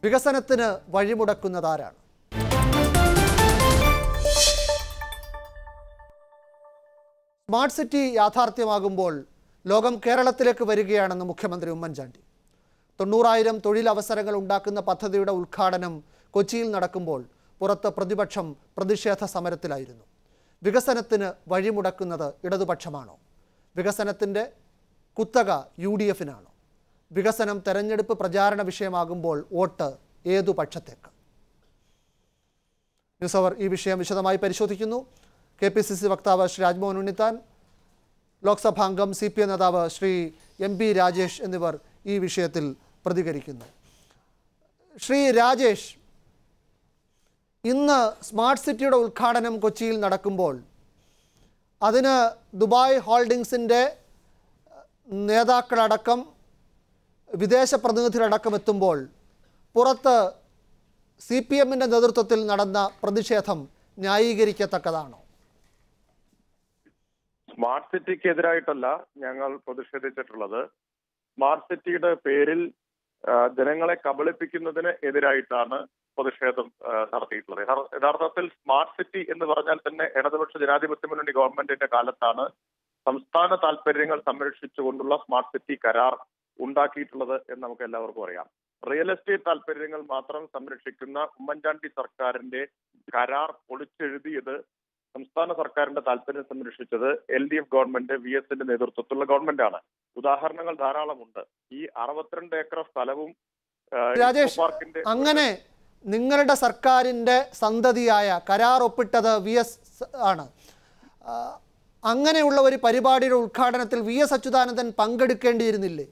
വികസനത്തിന് വഴിമുടക്കുന്നതാരാണ് smart city യാഥാർത്ഥ്യമാകുമ്പോൾ ലോകം കേരളത്തിലേക്ക് വരികയാണെന്ന് മുഖ്യമന്ത്രി ഉമ്മൻചാണ്ടി തൊണ്ണൂറായിരം തൊഴിലവസരങ്ങൾ ഉണ്ടാക്കുന്ന പദ്ധതിയുടെ ഉദ്ഘാടനം കൊച്ചിയിൽ നടക്കുമ്പോൾ പുറത്ത് പ്രതിപക്ഷം പ്രതിഷേധ സമരത്തിലായിരുന്നു വികസനത്തിന് വഴിമുടക്കുന്നത് ഇടതുപക്ഷമാണോ വികസനത്തിൻ്റെ കുത്തക യു ഡി എഫിനാണോ വികസനം തെരഞ്ഞെടുപ്പ് പ്രചാരണ വിഷയമാകുമ്പോൾ വോട്ട് ഏതു പക്ഷത്തേക്ക് ന്യൂസ് അവർ ഈ വിഷയം വിശദമായി പരിശോധിക്കുന്നു കെ പി സി സി വക്താവ് ശ്രീ രാജ്മോഹൻ ഉണ്ണിത്താൻ ലോക്സഭാംഗം സി പി എം നേതാവ് ശ്രീ എം പി രാജേഷ് എന്നിവർ ഈ വിഷയത്തിൽ പ്രതികരിക്കുന്നു ശ്രീ രാജേഷ് ഇന്ന് സ്മാർട്ട് സിറ്റിയുടെ ഉദ്ഘാടനം കൊച്ചിയിൽ നടക്കുമ്പോൾ അതിന് ദുബായ് ഹോൾഡിങ്സിൻ്റെ നേതാക്കളടക്കം വിദേശ പ്രതിനിധികളടക്കം എത്തുമ്പോൾ പുറത്ത് സി പി എമ്മിൻ്റെ നേതൃത്വത്തിൽ നടന്ന പ്രതിഷേധം ന്യായീകരിക്കത്തക്കതാണോ സ്മാർട്ട് സിറ്റിക്ക് എതിരായിട്ടല്ല ഞങ്ങൾ പ്രതിഷേധിച്ചിട്ടുള്ളത് സ്മാർട്ട് സിറ്റിയുടെ പേരിൽ ആ, ജനങ്ങളെ കബളിപ്പിക്കുന്നതിന് എതിരായിട്ടാണ് പ്രതിഷേധം ആ, നടത്തിയിട്ടുള്ളത് യഥാർ- യഥാർത്ഥത്തിൽ സ്മാർട്ട് സിറ്റി എന്ന് പറഞ്ഞാൽ തന്നെ ഇടതുപക്ഷ ജനാധിപത്യ മുന്നണി ഗവൺമെന്റിന്റെ കാലത്താണ് സംസ്ഥാന താല്പര്യങ്ങൾ സംരക്ഷിച്ചുകൊണ്ടുള്ള സ്മാർട്ട് സിറ്റി കരാർ ഉണ്ടാക്കിയിട്ടുള്ളത് എന്ന് നമുക്ക് എല്ലാവർക്കും അറിയാം റിയൽ എസ്റ്റേറ്റ് താല്പര്യങ്ങൾ മാത്രം സംരക്ഷിക്കുന്ന ഉമ്മൻചാണ്ടി സർക്കാരിന്റെ കരാർ പൊളിച്ചെഴുതിയത് സംസ്ഥാന സർക്കാരിന്റെ താല്പര്യം സംരക്ഷിച്ചത് L D F government V എസിന്റെ നേതൃത്വത്തിലുള്ള ഗവൺമെന്റാണ് ഉദാഹരണങ്ങൾ ധാരാളമുണ്ട് ഈ അറുപത്തിരണ്ട് ഏക്കർ സ്ഥലവും ആ, രാജേഷ്, ഇൻഫോ പാർക്കിന്റെ അങ്ങനെ നിങ്ങളുടെ സർക്കാരിൻ്റെ സന്തതിയായ കരാർ ഒപ്പിട്ടത് വി എസ് ആണ് ആ, അങ്ങനെയുള്ള ഒരു പരിപാടിയുടെ ഉദ്ഘാടനത്തിൽ വി എസ് അച്യുതാനന്ദൻ പങ്കെടുക്കേണ്ടിയിരുന്നില്ലേ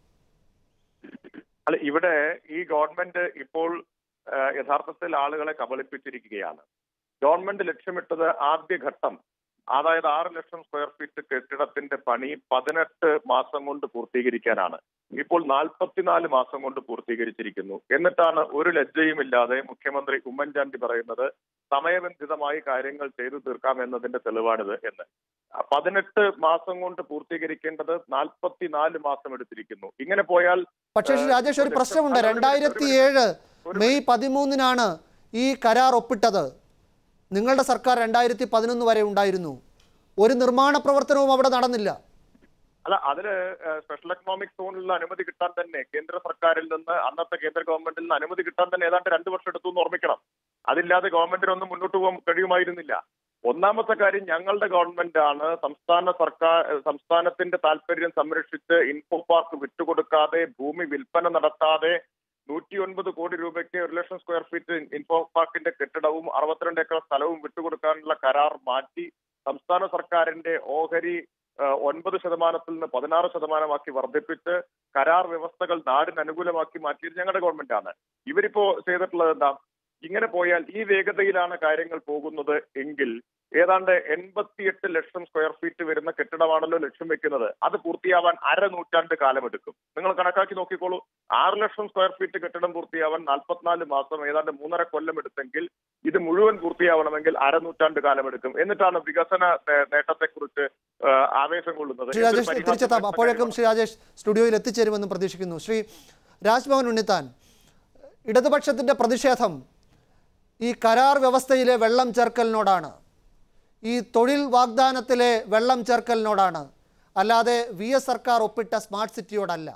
അല്ല ഇവിടെ ഈ ഗവൺമെന്റ് ഇപ്പോൾ ആ, യഥാർത്ഥത്തിൽ ആളുകളെ കബളിപ്പിച്ചിരിക്കുകയാണ് ഗവൺമെന്റ് ലക്ഷ്യമിട്ടത് ആദ്യഘട്ടം അതായത് ആറ് ലക്ഷം സ്ക്വയർ ഫീറ്റ് കെട്ടിടത്തിന്റെ പണി പതിനെട്ട് മാസം കൊണ്ട് പൂർത്തീകരിക്കാനാണ് ഇപ്പോൾ നാൽപ്പത്തിനാല് മാസം കൊണ്ട് പൂർത്തീകരിച്ചിരിക്കുന്നു എന്നിട്ടാണ് ഒരു ലജ്ജയുമില്ലാതെ മുഖ്യമന്ത്രി ഉമ്മൻചാണ്ടി പറയുന്നത് സമയബന്ധിതമായി കാര്യങ്ങൾ ചെയ്തു തീർക്കാം എന്നതിന്റെ തെളിവാണിത് എന്ന് പതിനെട്ട് മാസം കൊണ്ട് പൂർത്തീകരിക്കേണ്ടത് നാൽപ്പത്തിനാല് മാസം എടുത്തിരിക്കുന്നു ഇങ്ങനെ പോയാൽ പക്ഷേ ശ്രീ രാജേഷ് ഒരു പ്രശ്നമുണ്ട് രണ്ടായിരത്തി ഏഴ് മെയ് പതിമൂന്നിനാണ് ഈ കരാർ ഒപ്പിട്ടത് നിങ്ങളുടെ സർക്കാർ രണ്ടായിരത്തി പതിനൊന്ന് വരെ ഉണ്ടായിരുന്നു ഒരു നിർമ്മാണ പ്രവർത്തനവും അവിടെ നടന്നില്ല അല്ല അതില് ഏഹ്, സ്പെഷ്യൽ എക്കണോമിക് സോണിലുള്ള അനുമതി കിട്ടാൻ തന്നെ കേന്ദ്ര സർക്കാരിൽ നിന്ന് അന്നത്തെ കേന്ദ്ര ഗവൺമെന്റിൽ നിന്ന് അനുമതി കിട്ടാൻ തന്നെ ഏതാണ്ട് രണ്ടു വർഷം എടുത്തു എന്ന് ഓർമ്മിക്കണം അതില്ലാതെ ഗവൺമെന്റിനൊന്നും മുന്നോട്ട് പോകാൻ കഴിയുമായിരുന്നില്ല ഒന്നാമത്തെ കാര്യം ഞങ്ങളുടെ ഗവൺമെന്റ് ആണ് സംസ്ഥാന സർക്കാർ ഏഹ്, സംസ്ഥാനത്തിന്റെ താല്പര്യം സംരക്ഷിച്ച് ഇൻഫോ പാർക്ക് വിട്ടുകൊടുക്കാതെ ഭൂമി വിൽപ്പന നടത്താതെ നൂറ്റി ഒൻപത് കോടി രൂപയ്ക്ക് ഒരു ലക്ഷം സ്ക്വയർ ഫീറ്റ് ഇൻഫോ പാർക്കിന്റെ കെട്ടിടവും അറുപത്തിരണ്ട് ഏക്കർ സ്ഥലവും വിട്ടുകൊടുക്കാനുള്ള കരാർ മാറ്റി സംസ്ഥാന സർക്കാരിന്റെ ഓഹരി ആ, ഒൻപത് ശതമാനത്തിൽ നിന്ന് പതിനാറ് ശതമാനമാക്കി വർദ്ധിപ്പിച്ച് കരാർ വ്യവസ്ഥകൾ നാടിന് അനുകൂലമാക്കി മാറ്റിയത് ഞങ്ങളുടെ ഗവൺമെന്റാണ് ഇവരിപ്പോ ചെയ്തിട്ടുള്ളത് എന്താ ഇങ്ങനെ പോയാൽ ഈ വേഗതയിലാണ് കാര്യങ്ങൾ പോകുന്നത് എങ്കിൽ ഏതാണ്ട് എൺപത്തിയെട്ട് ലക്ഷം സ്ക്വയർ ഫീറ്റ് വരുന്ന കെട്ടിടമാണല്ലോ ലക്ഷ്യം വെക്കുന്നത് അത് പൂർത്തിയാവാൻ അര നൂറ്റാണ്ട് കാലമെടുക്കും നിങ്ങൾ കണക്കാക്കി നോക്കിക്കോളൂ ആറ് ലക്ഷം സ്ക്വയർ ഫീറ്റ് കെട്ടിടം പൂർത്തിയാവാൻ നാൽപ്പത്തിനാല് മാസം ഏതാണ്ട് മൂന്നര കൊല്ലം എടുത്തെങ്കിൽ ഇത് മുഴുവൻ പൂർത്തിയാവണമെങ്കിൽ അര നൂറ്റാണ്ട് കാലമെടുക്കും എന്നിട്ടാണ് വികസന നേ- നേട്ടത്തെക്കുറിച്ച് ആ, ആവേശം കൊള്ളുന്നത് ശ്രീ രാജേഷ് തിരിച്ചെത്താം അപ്പോഴേക്കും ശ്രീ രാജേഷ് സ്റ്റുഡിയോയിൽ എത്തിച്ചേരുമെന്നും പ്രതീക്ഷിക്കുന്നു ശ്രീ രാജ്ഭവൻ ഉണ്ണിത്താൻ ഇടതുപക്ഷത്തിൻ്റെ പ്രതിഷേധം ഈ കരാർ വ്യവസ്ഥയിലെ വെള്ളം ചേർക്കലിനോടാണ് ഈ തൊഴിൽ വാഗ്ദാനത്തിലെ വെള്ളം ചേർക്കലിനോടാണ് അല്ലാതെ വി എസ് സർക്കാർ ഒപ്പിട്ട സ്മാർട്ട് സിറ്റിയോടല്ല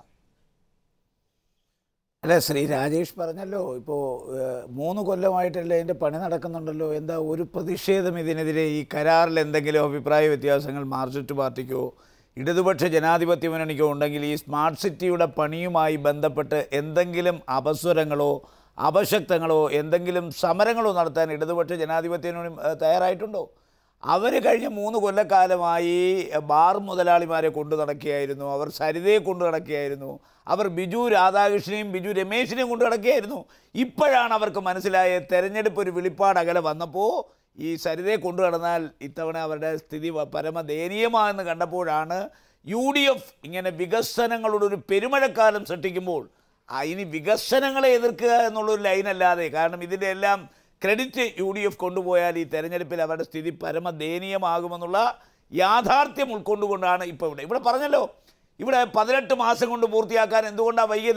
അല്ല ശ്രീ രാജേഷ് പറഞ്ഞല്ലോ ഇപ്പോൾ മൂന്ന് കൊല്ലമായിട്ടല്ലേ അതിൻ്റെ പണി നടക്കുന്നുണ്ടല്ലോ എന്താ ഒരു പ്രതിഷേധം ഇതിനെതിരെ ഈ കരാറിൽ എന്തെങ്കിലും അഭിപ്രായ വ്യത്യാസങ്ങൾ മാർക്സിസ്റ്റ് പാർട്ടിക്കോ ഇടതുപക്ഷ ജനാധിപത്യ മുന്നണിക്കോ ഉണ്ടെങ്കിൽ ഈ സ്മാർട്ട് സിറ്റിയുടെ പണിയുമായി ബന്ധപ്പെട്ട് എന്തെങ്കിലും അപസ്വരങ്ങളോ അപശക്തങ്ങളോ എന്തെങ്കിലും സമരങ്ങളോ നടത്താൻ ഇടതുപക്ഷ ജനാധിപത്യ മുന്നണി ഏഹ്, തയ്യാറായിട്ടുണ്ടോ അവർ കഴിഞ്ഞ മൂന്ന് കൊല്ലക്കാലമായി ബാർ മുതലാളിമാരെ കൊണ്ടു നടക്കുകയായിരുന്നു അവർ സരിതയെ കൊണ്ടു നടക്കുകയായിരുന്നു അവർ ബിജു രാധാകൃഷ്ണനെയും ബിജു രമേശിനെയും കൊണ്ടു നടക്കുകയായിരുന്നു ഇപ്പോഴാണ് അവർക്ക് മനസ്സിലായ തെരഞ്ഞെടുപ്പ് ഒരു വെളിപ്പാട് അകലെ വന്നപ്പോൾ ഈ സരിതയെ കൊണ്ടു നടന്നാൽ ഇത്തവണ അവരുടെ സ്ഥിതി വ- പരമദയനീയമാണെന്ന് കണ്ടപ്പോഴാണ് യു ഡി എഫ് ഇങ്ങനെ വികസനങ്ങളുടെ ഒരു പെരുമഴക്കാലം സൃഷ്ടിക്കുമ്പോൾ ആ ഇനി വികസനങ്ങളെ എതിർക്കുക എന്നുള്ളൊരു ലൈനല്ലാതെ കാരണം ഇതിൻ്റെ എല്ലാം ക്രെഡിറ്റ് യു ഡി എഫ് കൊണ്ടുപോയാൽ ഈ തെരഞ്ഞെടുപ്പിൽ അവരുടെ സ്ഥിതി പരമദയനീയമാകുമെന്നുള്ള യാഥാർത്ഥ്യം ഉൾക്കൊണ്ടുകൊണ്ടാണ് ഇപ്പോൾ ഇവിടെ ഇവിടെ പറഞ്ഞല്ലോ ഇവിടെ പതിനെട്ട് മാസം കൊണ്ട് പൂർത്തിയാക്കാൻ എന്തുകൊണ്ടാണ് വൈകിയത്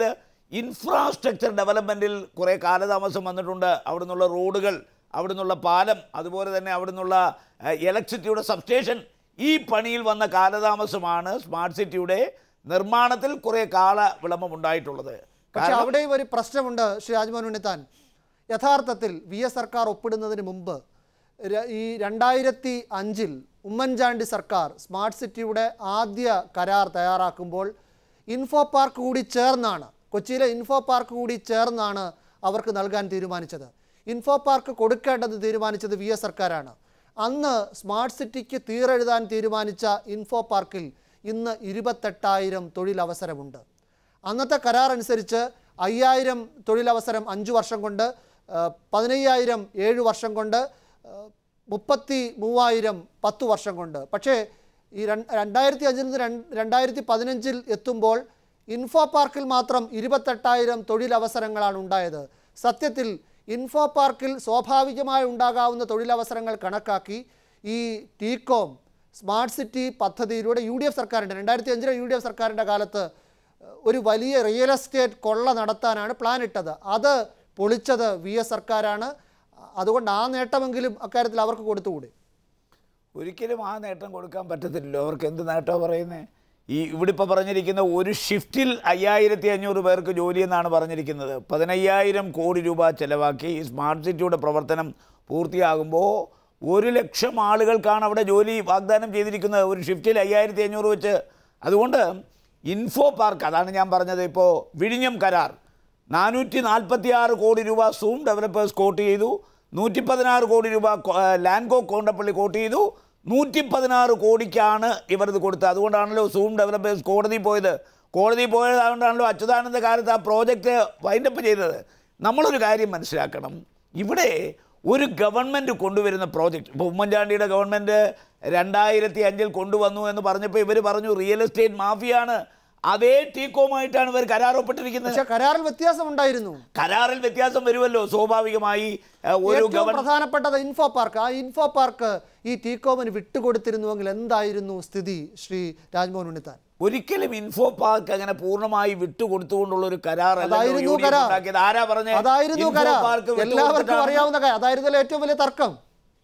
ഇൻഫ്രാസ്ട്രക്ചർ ഡെവലപ്മെൻറ്റിൽ കുറേ കാലതാമസം വന്നിട്ടുണ്ട് അവിടെ നിന്നുള്ള റോഡുകൾ അവിടെ നിന്നുള്ള പാലം അതുപോലെ തന്നെ അവിടെ നിന്നുള്ള ഇലക്ട്രിസിറ്റിയുടെ സബ്സ്റ്റേഷൻ ഈ പണിയിൽ വന്ന കാലതാമസമാണ് സ്മാർട്ട് സിറ്റിയുടെ നിർമ്മാണത്തിൽ കുറേ കാല വിളംബം ഉണ്ടായിട്ടുള്ളത് പക്ഷെ അവിടെയും ഒരു പ്രശ്നമുണ്ട് ശ്രീ രാജ്മോഹൻ ഉണ്ണിത്താൻ യഥാർത്ഥത്തിൽ വി എസ് സർക്കാർ ഒപ്പിടുന്നതിന് മുമ്പ് ര- ഈ രണ്ടായിരത്തി അഞ്ചിൽ ഉമ്മൻചാണ്ടി സർക്കാർ സ്മാർട്ട് സിറ്റിയുടെ ആദ്യ കരാർ തയ്യാറാക്കുമ്പോൾ ഇൻഫോ പാർക്ക് കൂടി ചേർന്നാണ് കൊച്ചിയിലെ ഇൻഫോ പാർക്ക് കൂടി ചേർന്നാണ് അവർക്ക് നൽകാൻ തീരുമാനിച്ചത് ഇൻഫോ പാർക്ക് കൊടുക്കേണ്ടത് തീരുമാനിച്ചത് വി എസ് സർക്കാരാണ് അന്ന് സ്മാർട്ട് സിറ്റിക്ക് തീരെഴുതാൻ തീരുമാനിച്ച ഇൻഫോ പാർക്കിൽ ഇന്ന് ഇരുപത്തെട്ടായിരം തൊഴിലവസരമുണ്ട് അന്നത്തെ കരാർ അനുസരിച്ച് അയ്യായിരം തൊഴിലവസരം അഞ്ച് വർഷം കൊണ്ട് ആ, പതിനയ്യായിരം ഏഴ് വർഷം കൊണ്ട് ആ, മുപ്പത്തി മൂവായിരം പത്ത് വർഷം കൊണ്ട് പക്ഷേ ഈ രണ്ട് രണ്ടായിരത്തി അഞ്ചിൽ നിന്ന് രണ്ട് രണ്ടായിരത്തി പതിനഞ്ചിൽ എത്തുമ്പോൾ ഇൻഫോ പാർക്കിൽ മാത്രം ഇരുപത്തെട്ടായിരം തൊഴിലവസരങ്ങളാണ് ഉണ്ടായത് സത്യത്തിൽ ഇൻഫോ പാർക്കിൽ സ്വാഭാവികമായി ഉണ്ടാകാവുന്ന തൊഴിലവസരങ്ങൾ കണക്കാക്കി ഈ ടീകോം സ്മാർട്ട് സിറ്റി പദ്ധതിയിലൂടെ യു ഡി എഫ് സർക്കാരിൻ്റെ രണ്ടായിരത്തി അഞ്ചിലെ യു ഡി എഫ് സർക്കാരിൻ്റെ കാലത്ത് ഒരു വലിയ റിയൽ എസ്റ്റേറ്റ് കൊള്ള നടത്താനാണ് പ്ലാൻ ഇട്ടത് അത് പൊളിച്ചത് വി എസ് സർക്കാരാണ് അതുകൊണ്ട് ആ നേട്ടമെങ്കിലും അക്കാര്യത്തിൽ അവർക്ക് കൊടുത്തുകൂടെ ഒരിക്കലും ആ നേട്ടം കൊടുക്കാൻ പറ്റത്തില്ലല്ലോ അവർക്ക് എന്ത് നേട്ടമാണ് പറയുന്നത് ഈ ഇവിടെ ഇപ്പോൾ പറഞ്ഞിരിക്കുന്ന ഒരു ഷിഫ്റ്റിൽ അയ്യായിരത്തി അഞ്ഞൂറ് പേർക്ക് ജോലി എന്നാണ് പറഞ്ഞിരിക്കുന്നത് പതിനയ്യായിരം കോടി രൂപ ചെലവാക്കി ഈ സ്മാർട്ട് സിറ്റിയുടെ പ്രവർത്തനം പൂർത്തിയാകുമ്പോൾ ഒരു ലക്ഷം ആളുകൾക്കാണ് അവിടെ ജോലി വാഗ്ദാനം ചെയ്തിരിക്കുന്നത് ഒരു ഷിഫ്റ്റിൽ അയ്യായിരത്തി അഞ്ഞൂറ് വെച്ച് അതുകൊണ്ട് ഇൻഫോ പാർക്ക് അതാണ് ഞാൻ പറഞ്ഞത് ഇപ്പോൾ വിഴിഞ്ഞം കരാർ നാനൂറ്റി നാൽപ്പത്തി ആറ് കോടി രൂപ സൂം ഡെവലപ്പേഴ്സ് കോട്ട് ചെയ്തു നൂറ്റി പതിനാറ് കോടി രൂപ കൊ- ആ, ലാൻകോ കോണ്ടപ്പള്ളി കോട്ട് ചെയ്തു നൂറ്റി പതിനാറ് കോടിക്കാണ് ഇവരത് കൊടുത്തത് അതുകൊണ്ടാണല്ലോ സൂം ഡെവലപ്പേഴ്സ് കോടതി പോയത് കോടതി പോയത് അതുകൊണ്ടാണല്ലോ അച്യുതാനന്ദ കാലത്ത് ആ പ്രോജക്റ്റ് വൈൻഡപ്പ് ചെയ്തത് നമ്മളൊരു കാര്യം മനസ്സിലാക്കണം ഇവിടെ ഒരു ഗവൺമെൻറ് കൊണ്ടുവരുന്ന പ്രോജക്റ്റ് ഇപ്പോൾ ഉമ്മൻചാണ്ടിയുടെ ഗവൺമെൻറ് രണ്ടായിരത്തി അഞ്ചിൽ കൊണ്ടുവന്നു എന്ന് പറഞ്ഞപ്പോൾ ഇവർ പറഞ്ഞു റിയൽ എസ്റ്റേറ്റ് മാഫിയാണ് അതേ ടീക്കോമായിട്ടാണ് ഇവർ കരാർ ഒപ്പിട്ടിരിക്കുന്നത് പക്ഷെ കരാറിൽ വ്യത്യാസമുണ്ടായിരുന്നു കരാറിൽ വ്യത്യാസം വരുമല്ലോ സ്വാഭാവികമായി ഏഹ്, ഒരു ഏറ്റവും ഗവൺ പ്രധാനപ്പെട്ടത് ഇൻഫോ പാർക്ക് ആ ഇൻഫോ പാർക്ക് ഈ ടീകോമിന് വിട്ടുകൊടുത്തിരുന്നുവെങ്കിൽ എന്തായിരുന്നു സ്ഥിതി ശ്രീ രാജ്മോഹൻ ഉണ്ണിത്താൻ ഒരിക്കലും ഇൻഫോ പാർക്ക് അങ്ങനെ പൂർണ്ണമായി വിട്ടുകൊടുത്തുകൊണ്ടുള്ള ഒരു കരാർ അതായിരുന്നു കരാർ ആരാ പറഞ്ഞത് അതായിരുന്നു ഇൻഫോ കരാർ പാർക്ക് എല്ലാവർക്കും വിട്ടുകൊടുത്തിട്ടാണ് അറിയാവുന്ന കാര്യം അതായിരുന്നല്ലോ ഏറ്റവും വലിയ തർക്കം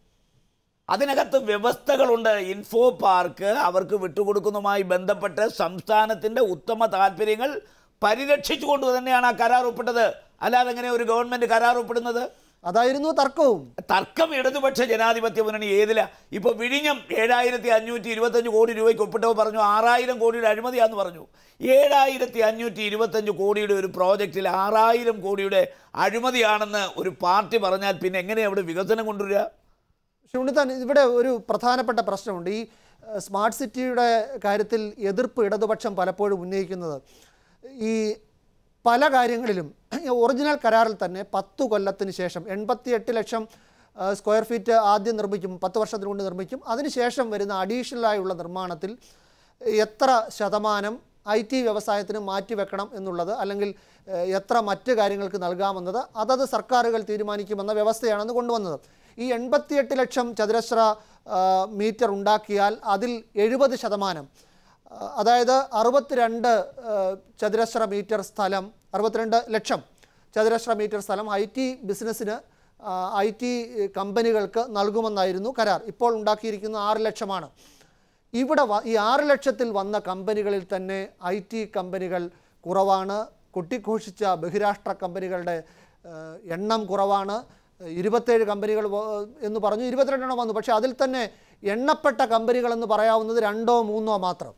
അതിനകത്ത് വ്യവസ്ഥകളുണ്ട് ഇൻഫോ പാർക്ക് അവർക്ക് വിട്ടുകൊടുക്കുന്നതുമായി ബന്ധപ്പെട്ട് സംസ്ഥാനത്തിൻ്റെ ഉത്തമ താല്പര്യങ്ങൾ പരിരക്ഷിച്ചുകൊണ്ട് തന്നെയാണ് ആ കരാർ ഒപ്പിട്ടത് അല്ലാതെ എങ്ങനെ ഒരു ഗവൺമെൻറ് കരാർ ഒപ്പിടുന്നത് അതായിരുന്നു തർക്കവും തർക്കം ഇടതുപക്ഷ ജനാധിപത്യ മുന്നണി ഏതില ഇപ്പോൾ വിഴിഞ്ഞം ഏഴായിരത്തി അഞ്ഞൂറ്റി ഇരുപത്തഞ്ച് കോടി രൂപയ്ക്ക് ഒപ്പിട്ടവർ പറഞ്ഞു ആറായിരം കോടിയുടെ അഴിമതിയാന്ന് പറഞ്ഞു ഏഴായിരത്തി അഞ്ഞൂറ്റി ഇരുപത്തഞ്ച് കോടിയുടെ ഒരു പ്രോജക്റ്റിൽ ആറായിരം കോടിയുടെ അഴിമതിയാണെന്ന് ഒരു പാർട്ടി പറഞ്ഞാൽ പിന്നെ എങ്ങനെയാണ് അവിടെ വികസനം കൊണ്ടുവരിക പക്ഷെ ഉണ്ണിത്താൻ ഇവിടെ ഒരു പ്രധാനപ്പെട്ട പ്രശ്നമുണ്ട് ഈ ഏഹ്, സ്മാർട്ട് സിറ്റിയുടെ കാര്യത്തിൽ എതിർപ്പ് ഇടതുപക്ഷം പലപ്പോഴും ഉന്നയിക്കുന്നത് ഈ പല കാര്യങ്ങളിലും ഈ ഒറിജിനൽ കരാറിൽ തന്നെ പത്തു കൊല്ലത്തിന് ശേഷം എൺപത്തിയെട്ട് ലക്ഷം ഏഹ്, സ്ക്വയർ ഫീറ്റ് ആദ്യം നിർമ്മിക്കും പത്ത് വർഷത്തിന് കൊണ്ട് നിർമ്മിക്കും അതിനുശേഷം വരുന്ന അഡീഷണലായുള്ള നിർമ്മാണത്തിൽ എത്ര ശതമാനം ഐ ടി വ്യവസായത്തിന് മാറ്റിവെക്കണം എന്നുള്ളത് അല്ലെങ്കിൽ ഏഹ്, എത്ര മറ്റ് കാര്യങ്ങൾക്ക് നൽകാമെന്നത് അതത് സർക്കാരുകൾ തീരുമാനിക്കുമെന്ന വ്യവസ്ഥയാണെന്ന് കൊണ്ടുവന്നത് ഈ എൺപത്തിയെട്ട് ലക്ഷം ചതുരശ്ര ആ, മീറ്റർ ഉണ്ടാക്കിയാൽ അതിൽ എഴുപത് ശതമാനം ആ, അതായത് അറുപത്തിരണ്ട് ആ, ചതുരശ്ര മീറ്റർ സ്ഥലം അറുപത്തിരണ്ട് ലക്ഷം ചതുരശ്ര മീറ്റർ സ്ഥലം ഐ ടി ബിസിനസ്സിന് ഐ ടി കമ്പനികൾക്ക് നൽകുമെന്നായിരുന്നു കരാർ ഇപ്പോൾ ഉണ്ടാക്കിയിരിക്കുന്ന ആറ് ലക്ഷമാണ് ഇവിടെ വ- ഈ ആറ് ലക്ഷത്തിൽ വന്ന കമ്പനികളിൽ തന്നെ ഐ ടി കമ്പനികൾ കുറവാണ് കൊട്ടിഘോഷിച്ച ബഹിരാഷ്ട്ര കമ്പനികളുടെ ഏഹ്, എണ്ണം കുറവാണ് ഇരുപത്തേഴ് കമ്പനികൾ വ- എന്ന് പറഞ്ഞു ഇരുപത്തിരണ്ടെണ്ണം വന്നു പക്ഷേ അതിൽ തന്നെ എണ്ണപ്പെട്ട കമ്പനികൾ എന്ന് പറയാവുന്നത് രണ്ടോ മൂന്നോ മാത്രം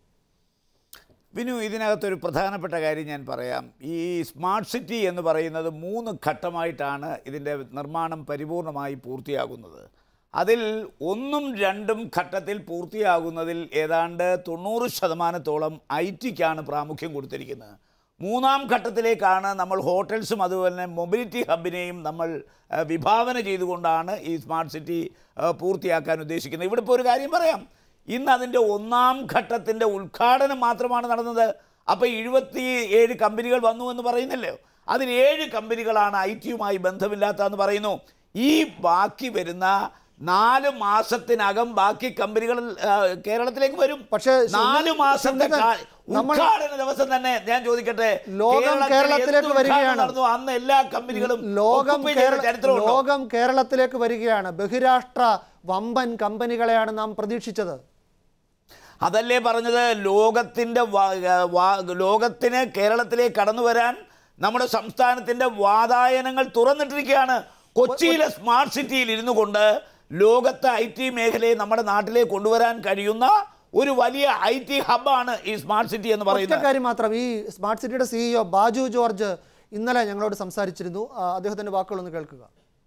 വിനു ഇതിനകത്തൊരു പ്രധാനപ്പെട്ട കാര്യം ഞാൻ പറയാം ഈ സ്മാർട്ട് സിറ്റി എന്ന് പറയുന്നത് മൂന്ന് ഘട്ടമായിട്ടാണ് ഇതിൻ്റെ നിർമ്മാണം പരിപൂർണമായി പൂർത്തിയാകുന്നത് അതിൽ ഒന്നും രണ്ടും ഘട്ടത്തിൽ പൂർത്തിയാകുന്നതിൽ ഏതാണ്ട് തൊണ്ണൂറ് ശതമാനത്തോളം ഐ ടിക്കാണ് പ്രാമുഖ്യം കൊടുത്തിരിക്കുന്നത് മൂന്നാം ഘട്ടത്തിലേക്കാണ് നമ്മൾ ഹോട്ടൽസും അതുപോലെ തന്നെ മൊബിലിറ്റി ഹബിനെയും നമ്മൾ ആ, വിഭാവന ചെയ്തുകൊണ്ടാണ് ഈ സ്മാർട്ട് സിറ്റി ആ, പൂർത്തിയാക്കാൻ ഉദ്ദേശിക്കുന്നത് ഇവിടെ ഇപ്പോൾ ഒരു കാര്യം പറയാം ഇന്ന് അതിൻ്റെ ഒന്നാം ഘട്ടത്തിൻ്റെ ഉദ്ഘാടനം മാത്രമാണ് നടന്നത് അപ്പോൾ എഴുപത്തി ഏഴ് കമ്പനികൾ വന്നു എന്ന് പറയുന്നല്ലോ അതിൽ ഏഴ് കമ്പനികളാണ് ഐ ടിയുമായി ബന്ധമില്ലാത്തതെന്ന് പറയുന്നു ഈ ബാക്കി വരുന്ന നാല് മാസത്തിനകം ബാക്കി കമ്പനികൾ ആ, കേരളത്തിലേക്ക് വരും പക്ഷേ നാല് സുനിൽ- മാസത്തെ സുനിൽ, കാ- നമ്മൾ- ഉദ്ഘാടന ദിവസം തന്നെ ഞാൻ ചോദിക്കട്ടെ ലോകം കേരളത്തിൽ കേരളത്തിലേക്ക് എന്ത് ഉദ്ഘാടനം വരികയാണ്. നടന്നു? അന്ന് എല്ലാ കമ്പനികളും ലോകം occupy ചെയ്ത കേരള- ചരിത്രമുണ്ടോ? ലോകം കേരളത്തിലേക്ക് വരികയാണ് ബഹിരാഷ്ട്ര വമ്പൻ കമ്പനികളെയാണ് നാം പ്രതീക്ഷിച്ചത് അതല്ലേ പറഞ്ഞത് ലോകത്തിൻ്റെ വാ- വാ- ലോകത്തിന് കേരളത്തിലേക്ക് കടന്നു വരാൻ നമ്മുടെ സംസ്ഥാനത്തിൻ്റെ വാതായനങ്ങൾ തുറന്നിട്ടിരിക്കുകയാണ് കൊച്ചിയിലെ സ്മാർട്ട് സിറ്റിയിൽ ഇരുന്നു കൊണ്ട് ലോകത്തെ ഐ ടി മേഖലയെ നമ്മുടെ നാട്ടിലേക്ക് കൊണ്ടുവരാൻ കഴിയുന്ന ഒരു വലിയ ഐ ടി ഹബ്ബാണ് ഈ സ്മാർട്ട് സിറ്റി എന്ന് ഒറ്റ പറയുന്നത് കാര്യം മാത്രം ഈ സ്മാർട്ട് സിറ്റിയുടെ സിഇഒ ബാജു ജോർജ് ഇന്നലെ ഞങ്ങളോട് സംസാരിച്ചിരുന്നു ആ, അദ്ദേഹത്തിന്റെ വാക്കുകളൊന്ന് കേൾക്കുക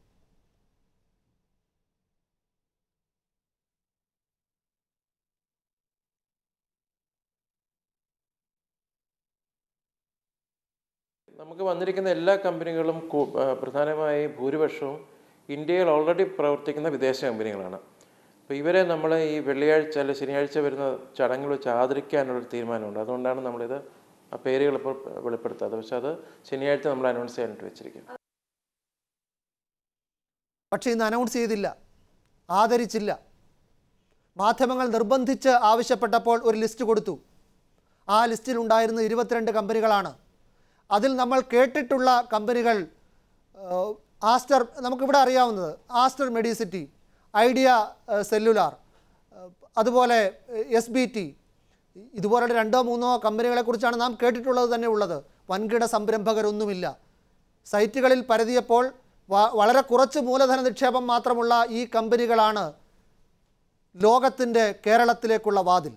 നമുക്ക് വന്നിരിക്കുന്ന എല്ലാ കമ്പനികളും കു- ആ, പ്രധാനമായി ഭൂരിപക്ഷവും ഇന്ത്യയിൽ ഓൾറെഡി പ്രവർത്തിക്കുന്ന വിദേശ കമ്പനികളാണ് അപ്പോൾ ഇവരെ നമ്മൾ ഈ വെള്ളിയാഴ്ച അല്ലെ ശനിയാഴ്ച വരുന്ന ചടങ്ങുകൾ വെച്ച് ആദരിക്കാനുള്ളൊരു തീരുമാനമുണ്ട് അതുകൊണ്ടാണ് നമ്മളിത് ആ പേരുകൾ ഇപ്പോൾ വെളിപ്പെടുത്താതെ പക്ഷെ അത് ശനിയാഴ്ച നമ്മൾ അനൗൺസ് ചെയ്യാനായിട്ട് വെച്ചിരിക്കും പക്ഷേ ഇന്ന് അനൗൺസ് ചെയ്തില്ല ആദരിച്ചില്ല മാധ്യമങ്ങൾ നിർബന്ധിച്ച് ആവശ്യപ്പെട്ടപ്പോൾ ഒരു ലിസ്റ്റ് കൊടുത്തു ആ ലിസ്റ്റിൽ ഉണ്ടായിരുന്ന ഇരുപത്തിരണ്ട് കമ്പനികളാണ് അതിൽ നമ്മൾ കേട്ടിട്ടുള്ള കമ്പനികൾ ഏഹ്, ആസ്റ്റർ നമുക്കിവിടെ അറിയാവുന്നത് ആസ്റ്റർ മെഡിസിറ്റി ഐഡിയ ഏഹ്, സെല്ലുലാർ ഏഹ്, അതുപോലെ എസ് ബി ടി ഇതുപോലുള്ള രണ്ടോ മൂന്നോ കമ്പനികളെക്കുറിച്ചാണ് നാം കേട്ടിട്ടുള്ളത് തന്നെ ഉള്ളത് വൻകിട സംരംഭകരൊന്നുമില്ല സൈറ്റുകളിൽ പരതിയപ്പോൾ വ- വളരെ കുറച്ച് മൂലധന നിക്ഷേപം മാത്രമുള്ള ഈ കമ്പനികളാണ് ലോകത്തിൻ്റെ കേരളത്തിലേക്കുള്ള വാതിൽ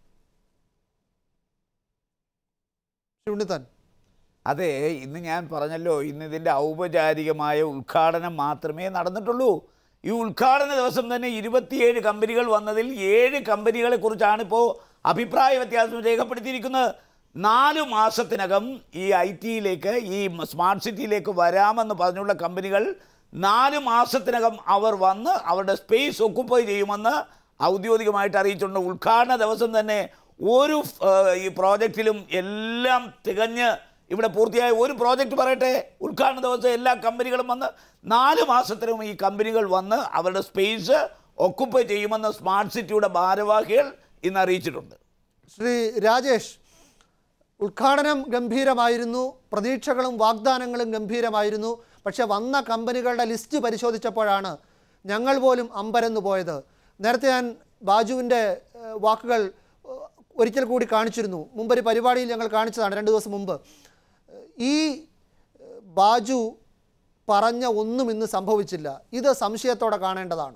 ശ്രീ ഉണ്ണിത്താൻ അതെ ഇന്ന് ഞാൻ പറഞ്ഞല്ലോ ഇന്ന് ഇതിൻ്റെ ഔപചാരികമായ ഉദ്ഘാടനം മാത്രമേ നടന്നിട്ടുള്ളൂ ഈ ഉദ്ഘാടന ദിവസം തന്നെ ഇരുപത്തിയേഴ് കമ്പനികൾ വന്നതിൽ ഏഴ് കമ്പനികളെ കുറിച്ചാണ് ഇപ്പോൾ അഭിപ്രായ വ്യത്യാസം രേഖപ്പെടുത്തിയിരിക്കുന്നത് നാല് മാസത്തിനകം ഈ ഐ ടിയിലേക്ക് ഈ സ്മാർട്ട് സിറ്റിയിലേക്ക് വരാമെന്ന് പറഞ്ഞുള്ള കമ്പനികൾ നാല് മാസത്തിനകം അവർ വന്ന് അവരുടെ സ്പേസ് ഒക്കുപ്പൈ ചെയ്യുമെന്ന് ഔദ്യോഗികമായിട്ട് അറിയിച്ചിട്ടുണ്ട് ഉദ്ഘാടന ദിവസം തന്നെ ഒരു ഏഹ്, ഈ പ്രോജക്റ്റിലും എല്ലാം തികഞ്ഞ് ഇവിടെ പൂർത്തിയായ ഒരു പ്രോജക്റ്റ് പറയട്ടെ ഉദ്ഘാടന ദിവസം എല്ലാ കമ്പനികളും വന്ന് നാല് മാസത്തിനും ഈ കമ്പനികൾ വന്ന് അവരുടെ സ്പേസ് ഒക്കുപ്പൈ ചെയ്യുമെന്ന് സ്മാർട്ട് സിറ്റിയുടെ ഭാരവാഹികൾ ഇന്ന് അറിയിച്ചിട്ടുണ്ട് ശ്രീ രാജേഷ് ഉദ്ഘാടനം ഗംഭീരമായിരുന്നു പ്രതീക്ഷകളും വാഗ്ദാനങ്ങളും ഗംഭീരമായിരുന്നു പക്ഷെ വന്ന കമ്പനികളുടെ ലിസ്റ്റ് പരിശോധിച്ചപ്പോഴാണ് ഞങ്ങൾ പോലും അമ്പരന്ന് പോയത് നേരത്തെ ഞാൻ ബാജുവിൻ്റെ ഏഹ്, വാക്കുകൾ ഏഹ്, ഒരിക്കൽ കൂടി കാണിച്ചിരുന്നു മുമ്പൊരു പരിപാടിയിൽ ഞങ്ങൾ കാണിച്ചതാണ് രണ്ട് ദിവസം മുമ്പ് ഏഹ്, ഈ ഏഹ്, ബാജു പറഞ്ഞ ഒന്നും ഇന്ന് സംഭവിച്ചില്ല ഇത് സംശയത്തോടെ കാണേണ്ടതാണോ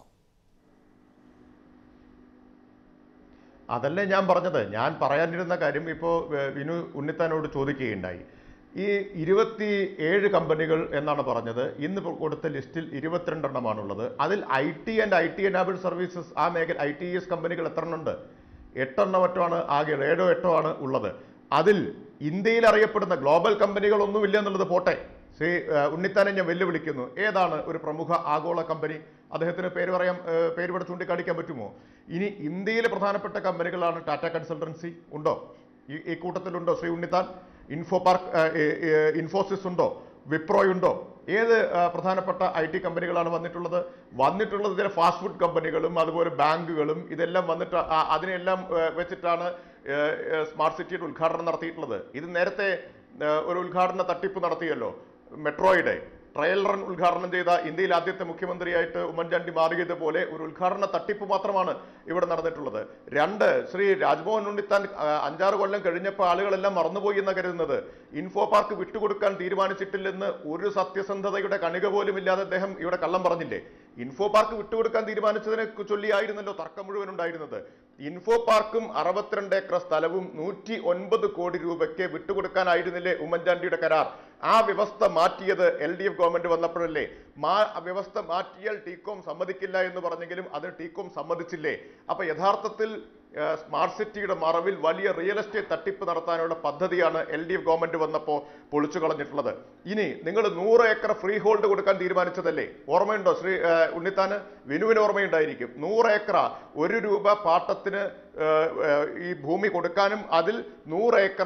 അതല്ലേ ഞാൻ പറഞ്ഞത് ഞാൻ പറയാനിരുന്ന കാര്യം ഇപ്പോൾ വിനു ഉണ്ണിത്താനോട് ചോദിക്കുകയുണ്ടായി ഈ ഇരുപത്തി ഏഴ് കമ്പനികൾ എന്നാണ് പറഞ്ഞത് ഇന്ന് ഇപ്പോൾ കൊടുത്ത ലിസ്റ്റിൽ ഇരുപത്തിരണ്ടെണ്ണമാണുള്ളത് അതിൽ I T and I T enable services ആ മേഖല ഐ ടി എസ് കമ്പനികൾ എത്ര എണ്ണമുണ്ട് എട്ടെണ്ണം മറ്റോ ആണ് ആകെ ഏഴോ എട്ടോ ആണ് ഉള്ളത് അതിൽ ഇന്ത്യയിൽ അറിയപ്പെടുന്ന ഗ്ലോബൽ കമ്പനികളൊന്നുമില്ല എന്നുള്ളത് പോട്ടെ ശ്രീ ഏഹ്, ഉണ്ണിത്താനെ ഞാൻ വെല്ലുവിളിക്കുന്നു ഏതാണ് ഒരു പ്രമുഖ ആഗോള കമ്പനി അദ്ദേഹത്തിന് പേര് പറയാം ഏഹ്, പേര് ഇവിടെ ചൂണ്ടിക്കാണിക്കാൻ പറ്റുമോ ഇനി ഇന്ത്യയിലെ പ്രധാനപ്പെട്ട കമ്പനികളാണ് ടാറ്റ കൺസൾട്ടൻസി ഉണ്ടോ ഈ ഈ കൂട്ടത്തിലുണ്ടോ ശ്രീ ഉണ്ണിത്താൻ ഇൻഫോ പാർക്ക് ഇൻഫോസിസ് ഉണ്ടോ വിപ്രോയുണ്ടോ ഏത് ആ, പ്രധാനപ്പെട്ട ഐ ടി കമ്പനികളാണ് വന്നിട്ടുള്ളത് വന്നിട്ടുള്ളത് ഇതിലെ ഫാസ്റ്റ് ഫുഡ് കമ്പനികളും അതുപോലെ ബാങ്കുകളും ഇതെല്ലാം വന്നിട്ട് ആ- അതിനെല്ലാം ആ, വെച്ചിട്ടാണ് ആ, ആ, സ്മാർട്ട് സിറ്റിയുടെ ഉദ്ഘാടനം നടത്തിയിട്ടുള്ളത് ഇത് നേരത്തെ ആ, ഒരു ഉദ്ഘാടന തട്ടിപ്പ് നടത്തിയല്ലോ മെട്രോയുടെ ട്രയൽ റൺ ഉദ്ഘാടനം ചെയ്ത ഇന്ത്യയിൽ ആദ്യത്തെ മുഖ്യമന്ത്രിയായിട്ട് ഉമ്മൻചാണ്ടി മാറിയതുപോലെ ഒരു ഉദ്ഘാടന തട്ടിപ്പ് മാത്രമാണ് ഇവിടെ നടന്നിട്ടുള്ളത് രണ്ട് ശ്രീ രാജ്മോഹൻ ഉണ്ണിത്താൻ ആ, അഞ്ചാറ് കൊല്ലം കഴിഞ്ഞപ്പോൾ ആളുകളെല്ലാം മറന്നുപോയി എന്ന് കരുതുന്നത് ഇൻഫോ പാർക്ക് വിട്ടുകൊടുക്കാൻ തീരുമാനിച്ചിട്ടില്ലെന്ന് ഒരു സത്യസന്ധതയുടെ കണിക പോലും ഇല്ലാതെ അദ്ദേഹം ഇവിടെ കള്ളം പറഞ്ഞില്ലേ ഇൻഫോ പാർക്ക് വിട്ടുകൊടുക്കാൻ തീരുമാനിച്ചതിനെ ചൊല്ലിയായിരുന്നല്ലോ തർക്കം മുഴുവൻ ഉണ്ടായിരുന്നത് ഇൻഫോ പാർക്കും അറുപത്തിരണ്ട് ഏക്കർ സ്ഥലവും നൂറ്റി ഒൻപത് കോടി രൂപയ്ക്ക് വിട്ടുകൊടുക്കാനായിരുന്നില്ലേ ഉമ്മൻചാണ്ടിയുടെ കരാർ ആ വ്യവസ്ഥ മാറ്റിയത് എൽ ഡി എഫ് ഗവൺമെന്റ് വന്നപ്പോഴല്ലേ മാ ആ വ്യവസ്ഥ മാറ്റിയാൽ ടീകോം സമ്മതിക്കില്ല എന്ന് പറഞ്ഞെങ്കിലും അതിന് ടീകോം സമ്മതിച്ചില്ലേ അപ്പൊ യഥാർത്ഥത്തിൽ ആ, സ്മാർട്ട് സിറ്റിയുടെ മറവിൽ വലിയ റിയൽ എസ്റ്റേറ്റ് തട്ടിപ്പ് നടത്താനുള്ള പദ്ധതിയാണ് എൽ ഡി എഫ് ഗവൺമെന്റ് വന്നപ്പോൾ പൊളിച്ചു കളഞ്ഞിട്ടുള്ളത് ഇനി നിങ്ങൾ നൂറ് ഏക്കർ ഫ്രീ ഹോൾഡ് കൊടുക്കാൻ തീരുമാനിച്ചതല്ലേ ഓർമ്മയുണ്ടോ ശ്രീ ആ, ഉണ്ണിത്താന് വിനുവിന് ഓർമ്മയുണ്ടായിരിക്കും നൂറ് ഏക്കറ ഒരു രൂപ പാട്ടത്തിന് ആ, ആ, ഈ ഭൂമി കൊടുക്കാനും അതിൽ നൂറ് ഏക്കറ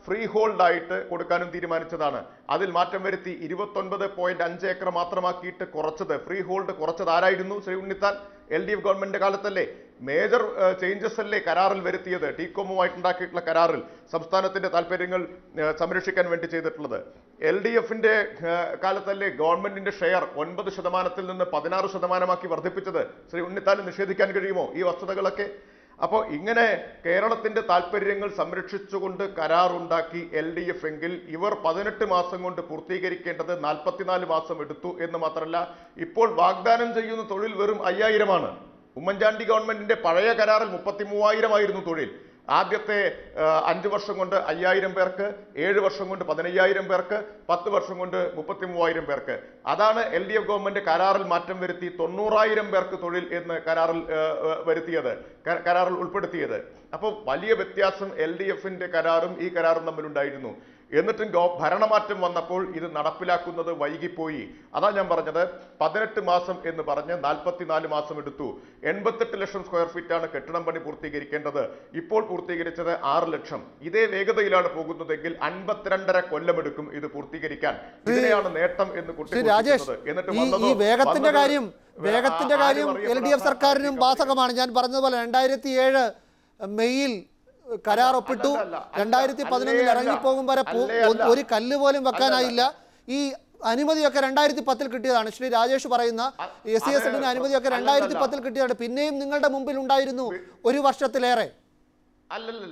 ഫ്രീ ഹോൾഡ് ആയിട്ട് കൊടുക്കാനും തീരുമാനിച്ചതാണ് അതിൽ മാറ്റം വരുത്തി ഇരുപത്തൊൻപത് പോയിന്റ് അഞ്ച് ഏക്കർ മാത്രമാക്കിയിട്ട് കുറച്ചത് ഫ്രീ ഹോൾഡ് കുറച്ചത് ആരായിരുന്നു Shri Unnithan L D F ഗവൺമെന്റിന്റെ കാലത്തല്ലേ മേജർ ചേഞ്ചസ് അല്ലേ കരാറിൽ വരുത്തിയത് ടീകോമുമായിട്ട് ഉണ്ടാക്കിയിട്ടുള്ള കരാറിൽ സംസ്ഥാനത്തിന്റെ താല്പര്യങ്ങൾ ഏഹ്, സംരക്ഷിക്കാൻ വേണ്ടി ചെയ്തിട്ടുള്ളത് എൽ ഡി എഫിന്റെ കാലത്തല്ലേ ഗവൺമെന്റിന്റെ ഷെയർ ഒൻപത് ശതമാനത്തിൽ നിന്ന് പതിനാറ് ശതമാനമാക്കി വർദ്ധിപ്പിച്ചത് ശ്രീ ഉണ്ണിത്താൻ നിഷേധിക്കാൻ കഴിയുമോ ഈ വസ്തുതകളൊക്കെ അപ്പോൾ ഇങ്ങനെ കേരളത്തിന്റെ താല്പര്യങ്ങൾ സംരക്ഷിച്ചുകൊണ്ട് കരാറുണ്ടാക്കി എൽ ഡി എഫ് എങ്കിൽ ഇവർ പതിനെട്ട് മാസം കൊണ്ട് പൂർത്തീകരിക്കേണ്ടത് നാൽപ്പത്തിനാല് മാസം എടുത്തു എന്ന് മാത്രമല്ല ഇപ്പോൾ വാഗ്ദാനം ചെയ്യുന്ന തൊഴിൽ വെറും അയ്യായിരമാണ് ഉമ്മൻചാണ്ടി ഗവൺമെന്റിന്റെ പഴയ കരാറിൽ മുപ്പത്തി മൂവായിരമായിരുന്നു തൊഴിൽ ആദ്യത്തെ ആ, അഞ്ച് വർഷം കൊണ്ട് അയ്യായിരം പേർക്ക് ഏഴ് വർഷം കൊണ്ട് പതിനയ്യായിരം പേർക്ക് പത്ത് വർഷം കൊണ്ട് മുപ്പത്തി മൂവായിരം പേർക്ക് അതാണ് എൽ ഡി എഫ് ഗവൺമെന്റ് കരാറിൽ മാറ്റം വരുത്തി തൊണ്ണൂറായിരം പേർക്ക് തൊഴിൽ എന്ന് കരാറിൽ ആ, ആ, വരുത്തിയത് ക- കരാറിൽ ഉൾപ്പെടുത്തിയത് അപ്പോൾ വലിയ വ്യത്യാസം എൽ ഡി എഫിന്റെ കരാറും ഈ കരാറും തമ്മിലുണ്ടായിരുന്നു എന്നിട്ടും ഗോ ഭരണമാറ്റം വന്നപ്പോൾ ഇത് നടപ്പിലാക്കുന്നത് വൈകിപ്പോയി അതാ ഞാൻ പറഞ്ഞത് പതിനെട്ട് മാസം എന്ന് പറഞ്ഞ് നാൽപ്പത്തിനാല് മാസം എടുത്തു എൺപത്തെട്ട് ലക്ഷം സ്ക്വയർ ഫീറ്റ് ആണ് കെട്ടിടം പണി പൂർത്തീകരിക്കേണ്ടത് ഇപ്പോൾ പൂർത്തീകരിച്ചത് ആറ് ലക്ഷം ഇതേ വേഗതയിലാണ് പോകുന്നതെങ്കിൽ അൻപത്തിരണ്ടര കൊല്ലമെടുക്കും ഇത് പൂർത്തീകരിക്കാൻ ഇതിനെയാണ് നേട്ടം എന്ന് ശ്രീ രാജേഷ് കുട്ടിക്കുന്നത് എന്നിട്ട് ഈ വന്നതോ- ഈ വേഗത്തിന്റെ വന്നത് കാര്യം വേ- വേഗത്തിന്റെ ആ- കാര്യം ആരും എൽ ഡി എഫ് അറിയപ്പെടാത്ത സർക്കാരിനും ഈ ബാധകമാണ് ഞാൻ പറഞ്ഞതുപോലെ രണ്ടായിരത്തി ഏഴ് മെയ്യിൽ കരാർ ഒപ്പിട്ടു അല്ല, അല്ല, അല്ല. രണ്ടായിരത്തി പതിനൊന്നിൽ അല്ലേ അല്ല. ഇറങ്ങിപ്പോകും വരെ പോ- അല്ലേ അല്ല. ഒരു കല്ല് പോലും വെക്കാനായില്ല ഈ അനുമതിയൊക്കെ രണ്ടായിരത്തി പത്തിൽ കിട്ടിയതാണ് ശ്രീ രാജേഷ് പറയുന്ന എസ് സി എസ് അത് അനുമതിയൊക്കെ രണ്ടായിരത്തി അല്ലല്ല. പത്തിൽ കിട്ടിയതാണ് പിന്നെയും നിങ്ങളുടെ മുമ്പിൽ ഉണ്ടായിരുന്നു ഒരു വർഷത്തിലേറെ അല്ലല്ലല്ല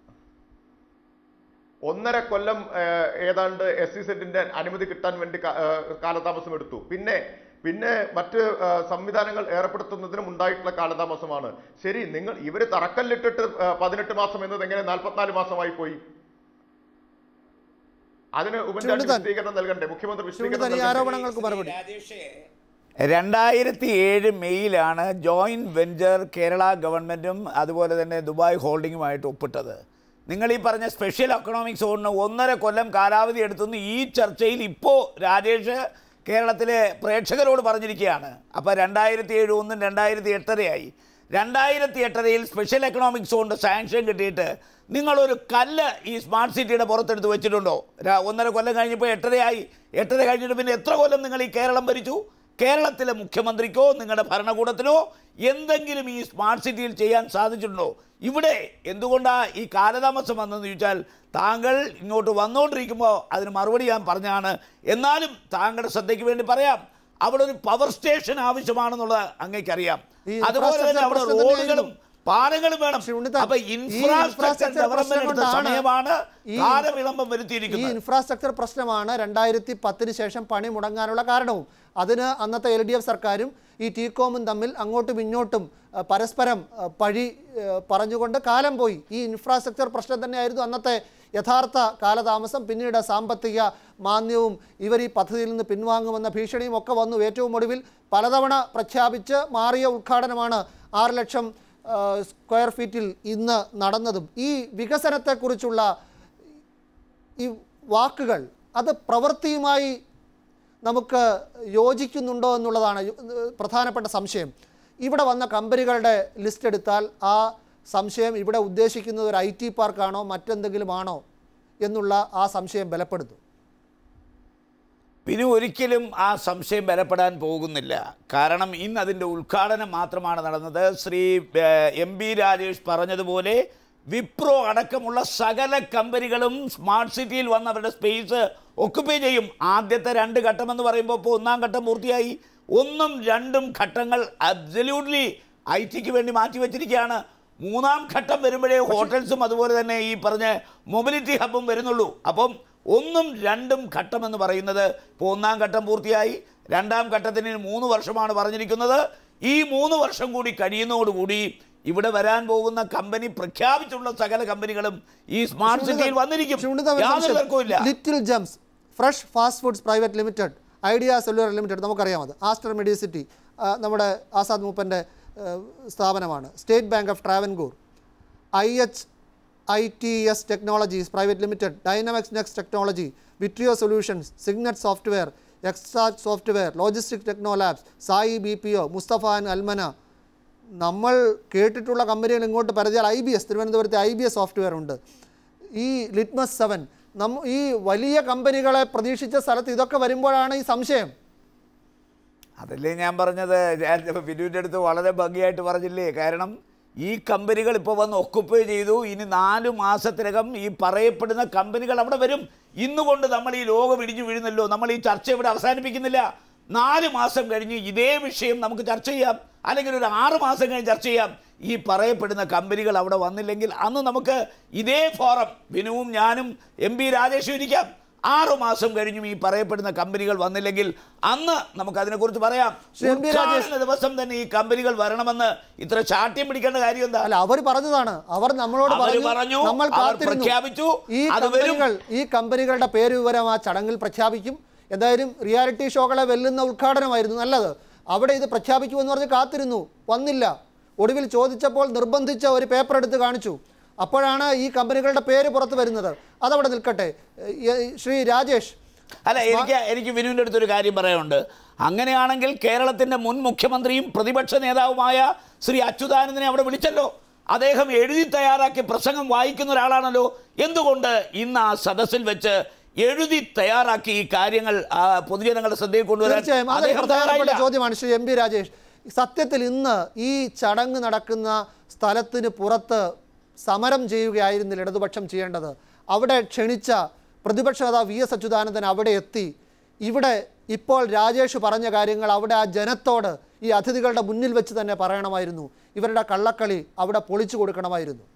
ഒന്നര കൊല്ലം ഏഹ്, ഏതാണ്ട് എസ് സി സെറ്റിന്റെ അനുമതി കിട്ടാൻ വേണ്ടി കാ- ഏഹ്, കാലതാമസം എടുത്തു പിന്നെ പിന്നെ മറ്റ് ഏഹ്, സംവിധാനങ്ങൾ ഏർപ്പെടുത്തുന്നതിനും ഉണ്ടായിട്ടുള്ള കാലതാമസമാണ് ശരി നിങ്ങൾ ഇവര് തറക്കല്ലിട്ടിട്ട് ഏഹ്, പതിനെട്ട് മാസം എന്നത് എങ്ങനെ നാൽപ്പത്തിനാല് മാസമായി പോയി അതിന് ഉമ്മൻചാണ്ടി ചൂണ്ടിത്താൻ. വിശദീകരണം നൽകണ്ടേ മുഖ്യമന്ത്രി ചൂണ്ടിത്താൻ വിശദീകരണം ഈ നൽകണ്ടേ? ആരോപണങ്ങൾക്ക് മറുപടി രണ്ടായിരത്തി ഏഴ് മെയ്യിലാണ് ജോയിൻറ്റ് വെഞ്ചർ കേരള ഗവൺമെൻറ്റും അതുപോലെ തന്നെ ദുബായ് ഹോൾഡിങ്ങുമായിട്ട് ഒപ്പിട്ടത് നിങ്ങൾ ഈ പറഞ്ഞ സ്പെഷ്യൽ എക്കണോമിക് സോണിന് ഒന്നര കൊല്ലം കാലാവധി എടുത്തെന്ന് ഈ ചർച്ചയിൽ ഇപ്പോൾ രാജേഷ് കേരളത്തിലെ പ്രേക്ഷകരോട് പറഞ്ഞിരിക്കുകയാണ് അപ്പോൾ രണ്ടായിരത്തി ഏഴ് ഒന്നും രണ്ടായിരത്തി എട്ടരയായി രണ്ടായിരത്തി എട്ടരയിൽ സ്പെഷ്യൽ എക്കണോമിക് സോണിൻ്റെ സാങ്ഷൻ കിട്ടിയിട്ട് നിങ്ങളൊരു കല്ല് ഈ സ്മാർട്ട് സിറ്റിയുടെ പുറത്തെടുത്ത് വെച്ചിട്ടുണ്ടോ ര- ഒന്നര കൊല്ലം കഴിഞ്ഞപ്പോൾ എട്ടരയായി എട്ടര കഴിഞ്ഞിട്ട് പിന്നെ എത്ര കൊല്ലം നിങ്ങൾ ഈ കേരളം ഭരിച്ചു കേരളത്തിലെ മുഖ്യമന്ത്രിക്കോ നിങ്ങളുടെ ഭരണകൂടത്തിനോ എന്തെങ്കിലും ഈ സ്മാർട്ട് സിറ്റിയിൽ ചെയ്യാൻ സാധിച്ചിട്ടുണ്ടോ ഇവിടെ എന്തുകൊണ്ടാണ് ഈ കാലതാമസം വന്നതെന്ന് ചോദിച്ചാൽ താങ്കൾ ഇങ്ങോട്ട് വന്നുകൊണ്ടിരിക്കുമ്പോൾ അതിന് മറുപടി ഞാൻ പറഞ്ഞാണ് എന്നാലും താങ്കളുടെ ശ്രദ്ധയ്ക്ക് വേണ്ടി പറയാം അവിടെ ഒരു പവർ സ്റ്റേഷൻ ആവശ്യമാണെന്നുള്ളത് അങ്ങേക്കറിയാം ഈ അതുപോലെ തന്നെ അവിടെ infrastructure പ്രശ്നം റോഡുകളും പാലങ്ങളും വേണം ശ്രീ ഉണ്ണിത്താൻ, അപ്പൊ ഈ ഇൻഫ്രാസ്ട്രക്ചർ infrastructure ഡെവലപ്മെന്റ് എടുത്ത പ്രശ്നം കൊണ്ടാണ് സമയമാണ് ഈ- കാലവിളംബം ഈ വരുത്തിയിരിക്കുന്നത് ഇൻഫ്രാസ്ട്രക്ചർ പ്രശ്നമാണ് രണ്ടായിരത്തി പത്തിന് ശേഷം പണി മുടങ്ങാനുള്ള കാരണവും അതിന് അന്നത്തെ എൽ ഡി എഫ് സർക്കാരും ഈ ടീകോമും തമ്മിൽ അങ്ങോട്ടും ഇങ്ങോട്ടും അഹ്, പരസ്പരം അഹ്, പഴി അഹ്, പറഞ്ഞുകൊണ്ട് കാലം പോയി ഈ ഇൻഫ്രാസ്ട്രക്ചർ പ്രശ്നം തന്നെയായിരുന്നു അന്നത്തെ യഥാർത്ഥ കാലതാമസം പിന്നീട് സാമ്പത്തിക മാന്ദ്യവും ഇവർ ഈ പദ്ധതിയിൽ നിന്ന് പിൻവാങ്ങുമെന്ന ഭീഷണിയും ഒക്കെ വന്നു ഏറ്റവും ഒടുവിൽ പലതവണ പ്രഖ്യാപിച്ച് മാറിയ ഉദ്ഘാടനമാണ് ആറ് ലക്ഷം അഹ്, സ്ക്വയർ ഫീറ്റിൽ ഇന്ന് നടന്നതും ഈ വികസനത്തെക്കുറിച്ചുള്ള ഈ വാക്കുകൾ അത് പ്രവൃത്തിയുമായി നമുക്ക് യോജിക്കുന്നുണ്ടോ എന്നുള്ളതാണ് യോ- പ്രധാനപ്പെട്ട സംശയം ഇവിടെ വന്ന കമ്പനികളുടെ ലിസ്റ്റ് എടുത്താൽ ആ സംശയം ഇവിടെ ഉദ്ദേശിക്കുന്നത് ഒരു ഐ ടി പാർക്കാണോ മറ്റെന്തെങ്കിലും ആണോ എന്നുള്ള ആ സംശയം ബലപ്പെടുന്നു പിന്നെ ഒരിക്കലും ആ സംശയം ബലപ്പെടാൻ പോകുന്നില്ല കാരണം ഇന്ന് അതിൻ്റെ ഉദ്ഘാടനം മാത്രമാണ് നടന്നത് ശ്രീ ഏഹ്, എം ബി രാജേഷ് പറഞ്ഞതുപോലെ വിപ്രോ അടക്കമുള്ള സകല കമ്പനികളും സ്മാർട്ട് സിറ്റിയിൽ വന്ന് അവരുടെ സ്പേസ് ഒക്കുപ്പൈ ചെയ്യും ആദ്യത്തെ രണ്ട് ഘട്ടം എന്ന് പറയുമ്പോൾ ഇപ്പോൾ ഒന്നാം ഘട്ടം പൂർത്തിയായി ഒന്നും രണ്ടും ഘട്ടങ്ങൾ അബ്സല്യൂട്ട്ലി ഐ ടിക്ക് വേണ്ടി മാറ്റി വെച്ചിരിക്കുകയാണ് മൂന്നാം ഘട്ടം വരുമ്പോഴേ ഹോട്ടൽസും അതുപോലെ തന്നെ ഈ പറഞ്ഞ മൊബിലിറ്റി ഹബും വരുന്നുള്ളൂ അപ്പം ഒന്നും രണ്ടും ഘട്ടം എന്ന് പറയുന്നത് ഇപ്പോൾ ഒന്നാം ഘട്ടം പൂർത്തിയായി രണ്ടാം ഘട്ടത്തിന് ഇനി മൂന്ന് വർഷമാണ് പറഞ്ഞിരിക്കുന്നത് ഈ മൂന്ന് വർഷം കൂടി കഴിയുന്നതോടുകൂടി ഇവിടെ വരാൻ പോകുന്ന കമ്പനി പ്രഖ്യാപിച്ചുള്ള സകല കമ്പനികളും ഈ സ്മാർട്ട് സിറ്റിയിൽ വന്നിരിക്കും യാതൊരു തർക്കവും ഇല്ല little gems fresh fast foods private limited Idea cellular limited നമുക്കറിയാം അത് ആസ്റ്റർ മെഡിസിറ്റി നമ്മുടെ ആസാദ് മൂപ്പൻ്റെ സ്ഥാപനമാണ് State Bank of Travancore I H I T S technologies private limited dynamics next technology Vitrio solutions Signet software Exact software logistic techno labs Sai B P O Mustafa and Almana നമ്മൾ കേട്ടിട്ടുള്ള കമ്പനികൾ ഇങ്ങോട്ട് പരിചയാൽ I B S തിരുവനന്തപുരത്തെ I B S software ഉണ്ട് ഈ litmus seven നമ്മ ഈ വലിയ കമ്പനികളെ പ്രതീക്ഷിച്ച സ്ഥലത്ത് ഇതൊക്കെ വരുമ്പോഴാണ് ഈ സംശയം അതല്ലേ ഞാൻ പറഞ്ഞത് ഞാൻ ബിനുവിൻ്റെ അടുത്ത് വളരെ ഭംഗിയായിട്ട് പറഞ്ഞില്ലേ കാരണം ഈ കമ്പനികൾ ഇപ്പോൾ വന്ന് ഒക്കുപ്പൈ ചെയ്തു ഇനി നാല് മാസത്തിനകം ഈ പറയപ്പെടുന്ന കമ്പനികൾ അവിടെ വരും ഇന്നുകൊണ്ട് നമ്മൾ ഈ ലോകം ഇടിഞ്ഞു വീഴുന്നല്ലോ നമ്മൾ ഈ ചർച്ച ഇവിടെ അവസാനിപ്പിക്കുന്നില്ല നാല് മാസം കഴിഞ്ഞ് ഇതേ വിഷയം നമുക്ക് ചർച്ച ചെയ്യാം അല്ലെങ്കിൽ ഒരു ആറ് മാസം കഴിഞ്ഞ് ചർച്ച ചെയ്യാം ഈ പറയപ്പെടുന്ന കമ്പനികൾ അവിടെ വന്നില്ലെങ്കിൽ അന്ന് നമുക്ക് ഇതേ ഫോറം ബിനുവും ഞാനും എം പി രാജേഷും ഇരിക്കാം ആറു മാസം കഴിഞ്ഞും ഈ പറയപ്പെടുന്ന കമ്പനികൾ വന്നില്ലെങ്കിൽ അന്ന് നമുക്ക് അതിനെക്കുറിച്ച് പറയാം ശ്രീ എം പി രാജേഷ്. ഉദ്ഘാടന ദിവസം തന്നെ ഈ കമ്പനികൾ വരണമെന്ന് ഇത്ര ശാഠ്യം പിടിക്കേണ്ട കാര്യം എന്താ അല്ല അവർ പറഞ്ഞതാണ് അവർ നമ്മളോട് അവര് പറഞ്ഞു പറഞ്ഞു, നമ്മൾ അവർ കാത്തിരുന്നു പ്രഖ്യാപിച്ചു, ഈ അത് വരും. കമ്പനികൾ ഈ കമ്പനികളുടെ പേര് വിവരം ആ ചടങ്ങിൽ പ്രഖ്യാപിക്കും എന്തായാലും റിയാലിറ്റി ഷോകളെ വെല്ലുന്ന ഉദ്ഘാടനമായിരുന്നു നല്ലത് അവിടെ ഇത് പ്രഖ്യാപിക്കുമെന്ന് പറഞ്ഞ് കാത്തിരുന്നു വന്നില്ല ഒടുവിൽ ചോദിച്ചപ്പോൾ നിർബന്ധിച്ച ഒരു പേപ്പർ എടുത്ത് കാണിച്ചു അപ്പോഴാണ് ഈ കമ്പനികളുടെ പേര് പുറത്തു വരുന്നത് അതവിടെ നിൽക്കട്ടെ ഏ, ശ്രീ രാജേഷ് അല്ല എനിക്ക് എനിക്ക് വിനുവിൻ്റെ അടുത്തൊരു കാര്യം പറയാനുണ്ട് അങ്ങനെയാണെങ്കിൽ കേരളത്തിൻ്റെ മുൻ മുഖ്യമന്ത്രിയും പ്രതിപക്ഷ നേതാവുമായ ശ്രീ അച്യുതാനന്ദനെ അവിടെ വിളിച്ചല്ലോ അദ്ദേഹം എഴുതി തയ്യാറാക്കി പ്രസംഗം വായിക്കുന്ന ഒരാളാണല്ലോ എന്തുകൊണ്ട് ഇന്ന് ആ സദസ്സിൽ വെച്ച് എഴുതി തയ്യാറാക്കി ഈ കാര്യങ്ങൾ ആ, പൊതുജനങ്ങളുടെ ശ്രദ്ധയിൽ കൊണ്ടുവരാൻ തീർച്ചയായും അതൊരു അദ്ദേഹം പ്രധാനപ്പെട്ട തയ്യാറായില്ല ചോദ്യമാണ് ശ്രീ എം പി രാജേഷ് സത്യത്തിൽ ഇന്ന് ഈ ചടങ്ങ് നടക്കുന്ന സ്ഥലത്തിന് പുറത്ത് സമരം ചെയ്യുകയായിരുന്നില്ല ഇടതുപക്ഷം ചെയ്യേണ്ടത് അവിടെ ക്ഷണിച്ച പ്രതിപക്ഷ നേതാവ് വി എസ് അച്യുതാനന്ദൻ അവിടെ എത്തി ഇവിടെ ഇപ്പോൾ രാജേഷ് പറഞ്ഞ കാര്യങ്ങൾ അവിടെ ആ ജനത്തോട് ഈ അതിഥികളുടെ മുന്നിൽ വെച്ച് തന്നെ പറയണമായിരുന്നു ഇവരുടെ കള്ളക്കളി അവിടെ പൊളിച്ചു കൊടുക്കണമായിരുന്നു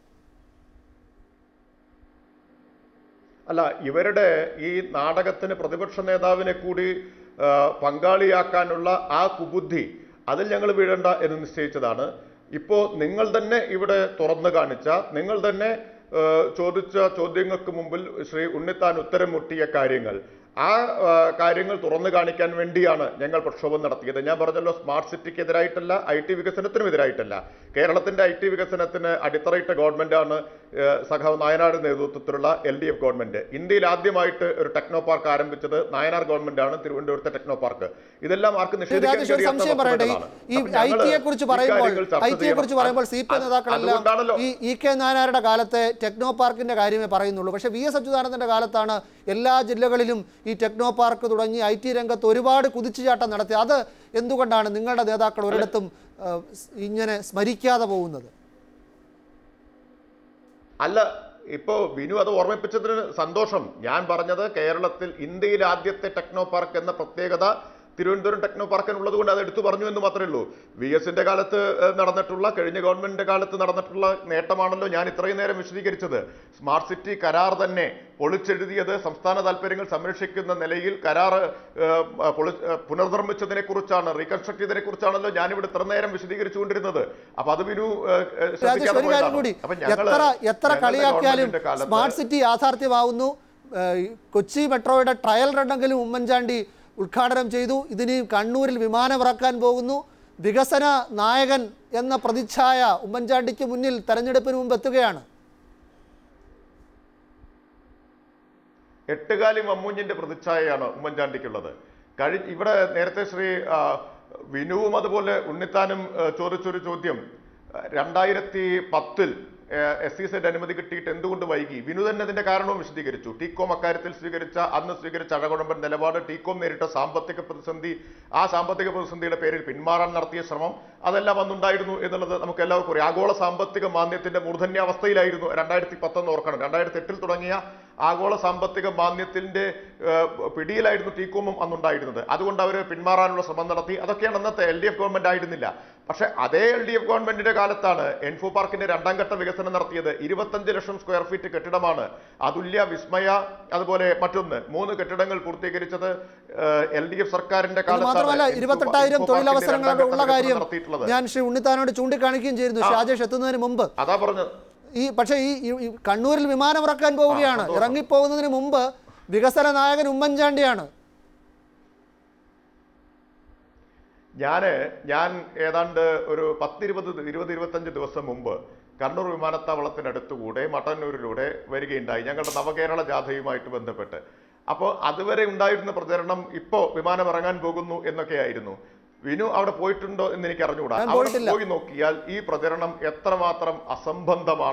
അല്ല ഇവരുടെ ഈ നാടകത്തിന് പ്രതിപക്ഷ നേതാവിനെ കൂടി ആ, പങ്കാളിയാക്കാനുള്ള ആ കുബുദ്ധി അതിൽ ഞങ്ങൾ വീഴണ്ട എന്ന് നിശ്ചയിച്ചതാണ് ഇപ്പോൾ നിങ്ങൾ തന്നെ ഇവിടെ തുറന്നു കാണിച്ച നിങ്ങൾ തന്നെ ആ, ചോദിച്ച ചോദ്യങ്ങൾക്ക് മുമ്പിൽ ശ്രീ ഉണ്ണിത്താൻ ഉത്തരം മുട്ടിയ കാര്യങ്ങൾ ആ ആ, കാര്യങ്ങൾ തുറന്നു കാണിക്കാൻ വേണ്ടിയാണ് ഞങ്ങൾ പ്രക്ഷോഭം നടത്തിയത് ഞാൻ പറഞ്ഞല്ലോ സ്മാർട്ട് സിറ്റിക്ക് എതിരായിട്ടല്ല ഐ ടി വികസനത്തിനും എതിരായിട്ടല്ല കേരളത്തിന്റെ ഐ ടി വികസനത്തിന് അടിത്തറയിട്ട ഗവൺമെന്റാണ് ഏഹ്, സഖാവ് നായനാട് നേതൃത്വത്തിലുള്ള എൽ ഡി എഫ് ഗവൺമെന്റ് ഇന്ത്യയിൽ ആദ്യമായിട്ട് ഒരു ടെക്നോ പാർക്ക് ആരംഭിച്ചത് നായനാർ ഗവൺമെന്റാണ് തിരുവനന്തപുരത്തെ ടെക്നോ പാർക്ക് ഇതെല്ലാം ആർക്കും ശ്രീ രാജേഷ് ഒരു സംശയം പറയട്ടെ ഈ- ഈ ഐ ടിയെ കുറിച്ച് പറയുമ്പോൾ ഐ ടിയെ കുറിച്ച് പറയുമ്പോൾ സി പി നേതാക്കളെല്ലാം അതുകൊണ്ടാണല്ലോ ഈ ഇ കെ നായനാരുടെ കാലത്തെ ടെക്നോ പാർക്കിന്റെ കാര്യമേ പറയുന്നുള്ളൂ പക്ഷേ വി എസ് അച്യുതാനന്ദന്റെ കാലത്താണ് എല്ലാ ജില്ലകളിലും ഈ ടെക്നോ പാർക്ക് തുടങ്ങി ഐ ടി രംഗത്ത് ഒരുപാട് കുതിച്ചുചാട്ടം നടത്തി അത് എന്തുകൊണ്ടാണ് നിങ്ങളുടെ നേതാക്കൾ ഒരിടത്തും ആ, സ് ഇങ്ങനെ സ്മരിക്കാതെ പോകുന്നത് അല്ല ഇപ്പോ ബിനു അത് ഓർമ്മിപ്പിച്ചതിന് സന്തോഷം ഞാൻ പറഞ്ഞത് കേരളത്തിൽ ഇന്ത്യയിൽ ആദ്യത്തെ ടെക്നോ പാർക്ക് എന്ന പ്രത്യേകത തിരുവനന്തപുരം ടെക്നോ പാർക്കിനുള്ളത് കൊണ്ട് അത് എടുത്തു പറഞ്ഞു എന്ന് മാത്രമേ ഉള്ളൂ വി എസിന്റെ കാലത്ത് ഏഹ്, നടന്നിട്ടുള്ള കഴിഞ്ഞ ഗവൺമെന്റിന്റെ കാലത്ത് നടന്നിട്ടുള്ള നേട്ടമാണല്ലോ ഞാൻ ഇത്രയും നേരം വിശദീകരിച്ചത് സ്മാർട്ട് സിറ്റി കരാർ തന്നെ പൊളിച്ചെഴുതിയത് സംസ്ഥാന താല്പര്യങ്ങൾ സംരക്ഷിക്കുന്ന നിലയിൽ കരാർ ഏഹ്, പൊളി ഏഹ്, പുനർനിർമ്മിച്ചതിനെ കുറിച്ചാണ് റീകൺസ്ട്രക്ട് ചെയ്തതിനെ കുറിച്ചാണല്ലോ ഞാനിവിടെ ഇത്ര നേരം വിശദീകരിച്ചുകൊണ്ടിരുന്നത് അപ്പൊ അത് ബിനു ഏഹ്, ഏഹ്, രാജേഷ് ശ്രദ്ധിക്കാതെ ഒരു കാര്യം പോയതാണ്. കൂടി അപ്പൊ ഞങ്ങള് എത്ര എത്ര ഞങ്ങളുടെ കളിയാക്കിയാലും ഗവൺമെന്റിന്റെ കാലത്ത് സ്മാർട്ട് സിറ്റി യാഥാർത്ഥ്യമാവുന്നു ഏഹ് ഈ കൊച്ചി മെട്രോയുടെ ട്രയൽ റണ്ണെങ്കിലും ഉമ്മൻചാണ്ടി ഉദ്ഘാടനം ചെയ്തു ഇതിന് കണ്ണൂരിൽ വിമാനമിറക്കാൻ പോകുന്നു വികസന നായകൻ എന്ന പ്രതിച്ഛായ ഉമ്മൻചാണ്ടിക്ക് മുന്നിൽ തെരഞ്ഞെടുപ്പിന് മുമ്പ് എത്തുകയാണ് എട്ടുകാലി മമ്മൂഞ്ഞിന്റെ പ്രതിച്ഛായയാണ് ഉമ്മൻചാണ്ടിക്കുള്ളത് കഴി ഇവിടെ നേരത്തെ ശ്രീ ആ, വിനുവും അതുപോലെ ഉണ്ണിത്താനും ആ, ചോദിച്ചൊരു ചോദ്യം ആ, രണ്ടായിരത്തി പത്തിൽ എസ് സി സെറ്റ് അനുമതി കിട്ടിയിട്ട് എന്തുകൊണ്ട് വൈകി വിനു തന്നെ അതിന്റെ കാരണവും വിശദീകരിച്ചു ടീകോം അക്കാര്യത്തിൽ സ്വീകരിച്ച അന്ന് സ്വീകരിച്ച അഴകുഴമ്പൻ നിലപാട് ടീകോം നേരിട്ട സാമ്പത്തിക പ്രതിസന്ധി ആ സാമ്പത്തിക പ്രതിസന്ധിയുടെ പേരിൽ പിന്മാറാൻ നടത്തിയ ശ്രമം അതെല്ലാം അന്നുണ്ടായിരുന്നു എന്നുള്ളത് നമുക്ക് എല്ലാവർക്കും അറിയാം ആഗോള സാമ്പത്തിക മാന്ദ്യത്തിന്റെ മൂർധന്യാവസ്ഥയിലായിരുന്നു രണ്ടായിരത്തി പത്തൊന്ന് ഓർക്കണം രണ്ടായിരത്തി എട്ടിൽ തുടങ്ങിയ ആഗോള സാമ്പത്തിക മാന്ദ്യത്തിന്റെ ഏഹ്, പിടിയിലായിരുന്നു ടീകോമും അന്നുണ്ടായിരുന്നത് അതുകൊണ്ട് അവർ പിന്മാറാനുള്ള ശ്രമം നടത്തി അതൊക്കെയാണ് അന്നത്തെ എൽ ഡി എഫ് ഗവൺമെന്റ് ആയിരുന്നില്ല പക്ഷെ അതേ എൽ ഡി എഫ് ഗവൺമെന്റിന്റെ കാലത്താണ് എൻഫോ പാർക്കിന്റെ രണ്ടാം ഘട്ട വികസനം നടത്തിയത് ഇരുപത്തഞ്ച് ലക്ഷം സ്ക്വയർ ഫീറ്റ് കെട്ടിടമാണ് അതുല്യ വിസ്മയ അതുപോലെ മറ്റൊന്ന് മൂന്ന് കെട്ടിടങ്ങൾ പൂർത്തീകരിച്ചത് എൽ ഡി എഫ് സർക്കാരിന്റെ അത് മാത്രമല്ല കാലത്താണ് ഇരുപത്തെട്ടായിരം ഇൻഫോ പാർക്കിന്റെ തൊഴിലവസരങ്ങളുടെ രണ്ടാം ഉള്ള ഘട്ട കാര്യം വികസനം നടത്തിയിട്ടുള്ളത്. ഞാൻ ശ്രീ ഉണ്ണിത്താനോട് ചൂണ്ടിക്കാണിക്കുകയും ചെയ്തിരുന്നു ആ. രാജേഷ് എത്തുന്നതിന് മുമ്പ് അതാ പറഞ്ഞത് ഈ പക്ഷേ ഈ ഈ- ഈ കണ്ണൂരിൽ വിമാനമിറക്കാൻ പോവുകയാണ് സന്തോഷം. ഇറങ്ങിപ്പോകുന്നതിന് മുമ്പ് വികസന നായകൻ ഉമ്മൻചാണ്ടിയാണ് ഞാന് ഞാൻ ഏതാണ്ട് ഒരു പത്തിരുപത് ഇരുപത് ഇരുപത്തഞ്ച് ദിവസം മുമ്പ് കണ്ണൂർ വിമാനത്താവളത്തിനടുത്തുകൂടെ മട്ടന്നൂരിലൂടെ വരികയുണ്ടായി ഞങ്ങളുടെ നവകേരള ജാഥയുമായിട്ട് ബന്ധപ്പെട്ട് അപ്പോൾ അതുവരെ ഉണ്ടായിരുന്ന പ്രചരണം ഇപ്പോൾ വിമാനം ഇറങ്ങാൻ പോകുന്നു എന്നൊക്കെയായിരുന്നു വിനു അവിടെ പോയിട്ടുണ്ടോ എന്ന് എനിക്ക് അറിഞ്ഞുകൂടാ ഞാൻ അവിടെ പോയിട്ടില്ല. പോയി നോക്കിയാൽ ഈ പ്രചരണം എത്രമാത്രം അസംബന്ധമാണ്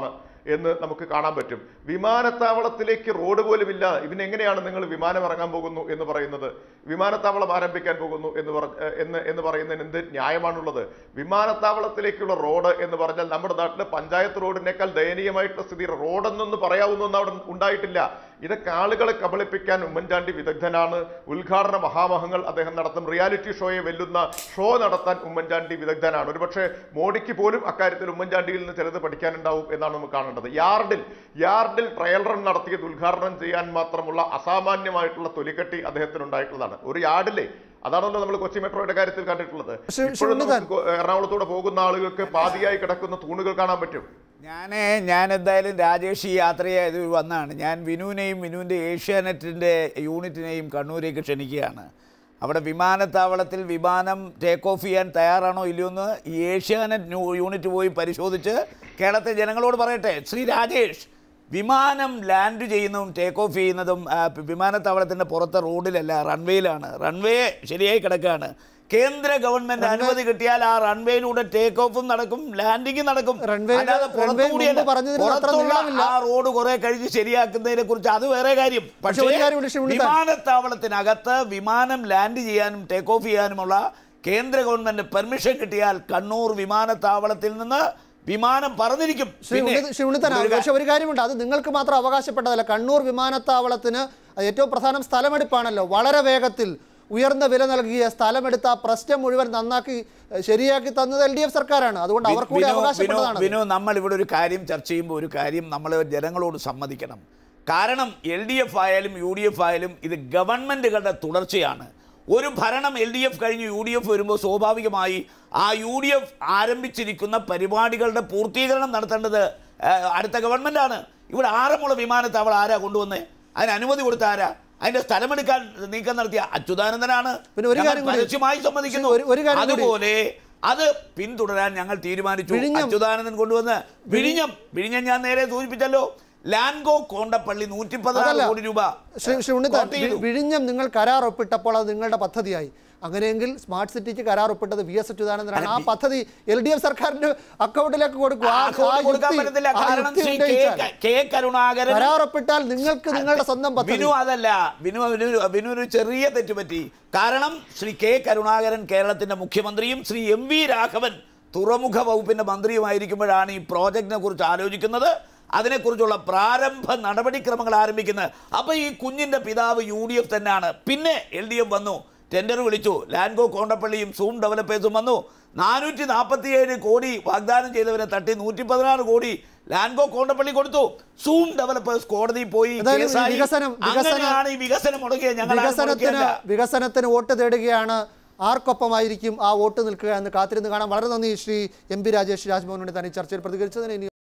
എന്ന് നമുക്ക് കാണാൻ പറ്റും വിമാനത്താവളത്തിലേക്ക് റോഡ് പോലും ഇല്ല ഇവനെങ്ങനെയാണ് നിങ്ങൾ വിമാനം ഇറങ്ങാൻ പോകുന്നു എന്ന് പറയുന്നത് വിമാനത്താവളം ആരംഭിക്കാൻ പോകുന്നു എന്ന് പറ ഏഹ് എന്ന് എന്ന് പറയുന്നതിന് എന്ത് ന്യായമാണുള്ളത് വിമാനത്താവളത്തിലേക്കുള്ള റോഡ് എന്ന് പറഞ്ഞാൽ നമ്മുടെ നാട്ടിൽ പഞ്ചായത്ത് റോഡിനേക്കാൾ ദയനീയമായിട്ടുള്ള സ്ഥിതി റോഡെന്നൊന്ന് പറയാവുന്നൊന്നും അവിടെ ഉണ്ടായിട്ടില്ല ഇതൊക്കെ ആളുകളെ കബളിപ്പിക്കാൻ ഉമ്മൻചാണ്ടി വിദഗ്ധനാണ് ഉദ്ഘാടന മഹാമഹങ്ങൾ അദ്ദേഹം നടത്തും റിയാലിറ്റി ഷോയെ വെല്ലുന്ന ഷോ നടത്താൻ ഉമ്മൻചാണ്ടി വിദഗ്ധനാണ് ഒരുപക്ഷെ മോഡിക്ക് പോലും അക്കാര്യത്തിൽ ഉമ്മൻചാണ്ടിയിൽ നിന്ന് ചിലത് പഠിക്കാനുണ്ടാവും എന്നാണ് നമുക്ക് കാണേണ്ടത് യാർഡിൽ യാർഡിൽ ട്രയൽ റൺ നടത്തിയത് ഉദ്ഘാടനം ചെയ്യാൻ മാത്രമുള്ള അസാമാന്യമായിട്ടുള്ള തൊലിക്കെട്ടി അദ്ദേഹത്തിന് ഉണ്ടായിട്ടുള്ളതാണ് ഒരു യാർഡിലെ അതാണല്ലോ നമ്മൾ കൊച്ചി മെട്രോയുടെ കാര്യത്തിൽ കണ്ടിട്ടുള്ളത് ശ്രീ- ശ്രീ ഇപ്പോഴും ഉണ്ണിത്താൻ. നമുക്ക് എറണാകുളത്തൂടെ പോകുന്ന ആളുകൾക്ക് പാതിയായി കിടക്കുന്ന തൂണുകൾ കാണാൻ പറ്റും ഞാൻ ഞാൻ എന്തായാലും രാജേഷ് ഈ യാത്ര ചെയ്ത് വന്നാണ് ഞാൻ വിനുവിനെയും വിനുവിൻ്റെ ഏഷ്യാനെറ്റിൻ്റെ യൂണിറ്റിനെയും കണ്ണൂരേക്ക് ക്ഷണിക്കുകയാണ് അവിടെ വിമാനത്താവളത്തിൽ വിമാനം ടേക്ക് ഓഫ് ചെയ്യാൻ തയ്യാറാണോ ഇല്ലയോ എന്ന് ഈ ഏഷ്യാനെറ്റ് ന്യൂ- യൂണിറ്റ് പോയി പരിശോധിച്ച് കേരളത്തെ ജനങ്ങളോട് പറയട്ടെ ശ്രീ രാജേഷ് വിമാനം ലാൻഡ് ചെയ്യുന്നതും ടേക്ക് ഓഫ് ചെയ്യുന്നതും ആ, വിമാനത്താവളത്തിൻ്റെ പുറത്തെ റോഡിലല്ല റൺവേയിലാണ് റൺവേ ശരിയായി കിടക്കുകയാണ് കേന്ദ്ര ഗവൺമെന്റ് അനുമതി കിട്ടിയാൽ ആ റൺവേയിലൂടെ ടേക്ക് ഓഫും നടക്കും ലാൻഡിംഗും നടക്കും Runway- അല്ലാതെ runway പുറത്തുകൂടിയല്ല. മുമ്പ് പറഞ്ഞതിന് അത്ര പുറത്തുള്ള നീളമില്ല. ആ റോഡ് കുറെ കഴിഞ്ഞ് ശരിയാക്കുന്നതിനെ കുറിച്ച് അത് വേറെ കാര്യം പക്ഷേ ഒരു കാര്യം കൂടി ശ്രീ ഉണ്ണിത്താൻ. വിമാനത്താവളത്തിനകത്ത് വിമാനം ലാൻഡ് ചെയ്യാനും ടേക്ക് ഓഫ് ചെയ്യാനുമുള്ള കേന്ദ്ര ഗവൺമെന്റ് പെർമിഷൻ കിട്ടിയാൽ കണ്ണൂർ വിമാനത്താവളത്തിൽ നിന്ന് വിമാനം പറന്നിരിക്കും ശ്രീ പിന്നെ ഉണ്ണി- ശ്രീ ഉണ്ണിത്താൻ ഒരു പക്ഷെ ഒരു കാര്യമുണ്ട് അത് നിങ്ങൾക്ക് മാത്രം അവകാശപ്പെട്ടതല്ല കണ്ണൂർ വിമാനത്താവളത്തിന് ഏറ്റവും പ്രധാനം സ്ഥലമെടുപ്പാണല്ലോ വളരെ വേഗത്തിൽ ഉയർന്ന വില നൽകിയ സ്ഥലമെടുത്ത് ആ പ്രശ്നം മുഴുവൻ നന്നാക്കി ഏഹ്, ശരിയാക്കി തന്നത് എൽ ഡി എഫ് സർക്കാരാണ് അതുകൊണ്ട് അവർ കൂടി വിനു- അവകാശപ്പെട്ടതാണ് വിനു- വിനു നമ്മൾ ഇവിടെ ഒരു കാര്യം ചർച്ച ചെയ്യുമ്പോൾ ഒരു കാര്യം നമ്മൾ ജനങ്ങളോട് സമ്മതിക്കണം കാരണം എൽ ഡി എഫ് ആയാലും യു ഡി എഫ് ആയാലും ഇത് ഗവൺമെൻറ്റുകളുടെ തുടർച്ചയാണ് ഒരു ഭരണം എൽ ഡി എഫ് കഴിഞ്ഞ് യു ഡി എഫ് വരുമ്പോൾ സ്വാഭാവികമായി ആ യു ഡി എഫ് ആരംഭിച്ചിരിക്കുന്ന പരിപാടികളുടെ പൂർത്തീകരണം നടത്തേണ്ടത് ആ, അടുത്ത ഗവൺമെൻറ്റാണ് ഇവിടെ ആറന്മുള വിമാനത്താവളം ആരാ കൊണ്ടുവന്നേ അതിന് അനുമതി കൊടുത്ത ആരാ അതിന്റെ സ്ഥലമെടുക്കാൻ നീക്കം നടത്തിയ അച്യുതാനന്ദനാണ് പിന്നെ ഒരു ഞങ്ങൾ കാര്യം കൂടി- പരസ്യമായി സമ്മതിക്കുന്നു ഒരു- ഒരു കാര്യം കൂടി- അതുപോലെ അത് പിന്തുടരാൻ ഞങ്ങൾ തീരുമാനിച്ചു വിഴിഞ്ഞം- അച്യുതാനന്ദൻ കൊണ്ടുവന്ന് വിഴിഞ്ഞം വിഴിഞ്ഞം ഞാൻ നേരെ സൂചിപ്പിച്ചല്ലോ ലാൻഗോ കോണ്ടപ്പള്ളി നൂറ്റി പതിനാറ് അതല്ല. കോടി രൂപ ശ്രീ ശ്രീ ഉണ്ണിത്താൻ കോട്ട് ചെയ്തു. വി- വിഴിഞ്ഞം നിങ്ങൾ കരാർ ഒപ്പിട്ടപ്പോൾ അത് നിങ്ങളുടെ പദ്ധതിയായി അങ്ങനെയെങ്കിൽ സ്മാർട്ട് സിറ്റിക്ക് കരാർ ഒപ്പിട്ടത് വി എസ് അച്യുതാനന്ദനാണ് ആ പദ്ധതി എൽ ഡി എഫ് സർക്കാരിന്റെ അക്കൗണ്ടിലേക്ക് കൊടുക്കും ആ- ആ ആ കോഡ് കൊടുക്കാൻ യുക്തി- പറ്റത്തില്ല ആ കാരണം യുക്തി ശ്രീ ഉന്നയിച്ചാൽ കെ- കെ കരുണാകരൻ കരാർ ഒപ്പിട്ടാൽ നിങ്ങൾക്ക് നിങ്ങളുടെ സ്വന്തം പദ്ധതി വിനു അതല്ല വിനു വിനു വിനു ഒരു ചെറിയ തെറ്റുപറ്റി കാരണം ശ്രീ കെ കരുണാകരൻ കേരളത്തിന്റെ മുഖ്യമന്ത്രിയും ശ്രീ എം വി രാഘവൻ തുറമുഖ വകുപ്പിന്റെ മന്ത്രിയുമായിരിക്കുമ്പോഴാണ് ഈ പ്രോജക്റ്റിനെ കുറിച്ച് ആലോചിക്കുന്നത് അതിനെക്കുറിച്ചുള്ള പ്രാരംഭ നടപടിക്രമങ്ങൾ ആരംഭിക്കുന്നത് അപ്പൊ ഈ കുഞ്ഞിന്റെ പിതാവ് യു ഡി എഫ് തന്നെയാണ് പിന്നെ എൽ ഡി എഫ് വന്നു ടെൻഡർ വിളിച്ചു ലാൻഗോ കോണ്ടപ്പള്ളിയും സൂം ഡെവലപ്പേഴ്സും വന്നു നാനൂറ്റി നാൽപ്പത്തിയേഴ് കോടി വാഗ്ദാനം ചെയ്തവരെ തട്ടി നൂറ്റി പതിനാറ് കോടി ലാൻഗോ കോണ്ടപ്പള്ളി കൊടുത്തു സൂം ഡെവലപ്പേഴ്സ് കോടതിയിൽ പോയി എന്തായാലും ഈ കേസായി. വികസനം- വികസന- അങ്ങനെയാണ് ഈ വികസനം മുടക്കിയത് ഞങ്ങൾ ആരും വികസനത്തിന് മുടക്കിയല്ല. വികസനത്തിന് വോട്ട് തേടുകയാണ് ആർക്കൊപ്പമായിരിക്കും ആ വോട്ട് നിൽക്കുക എന്ന് കാത്തിരുന്ന് കാണാം വളരെ നന്ദി ശ്രീ എം പി രാജേഷ് രാജ്ഭവനോട് തന്നെ ഈ ചർച്ചയിൽ പ്രതികരിച്ചതിന് ഇനി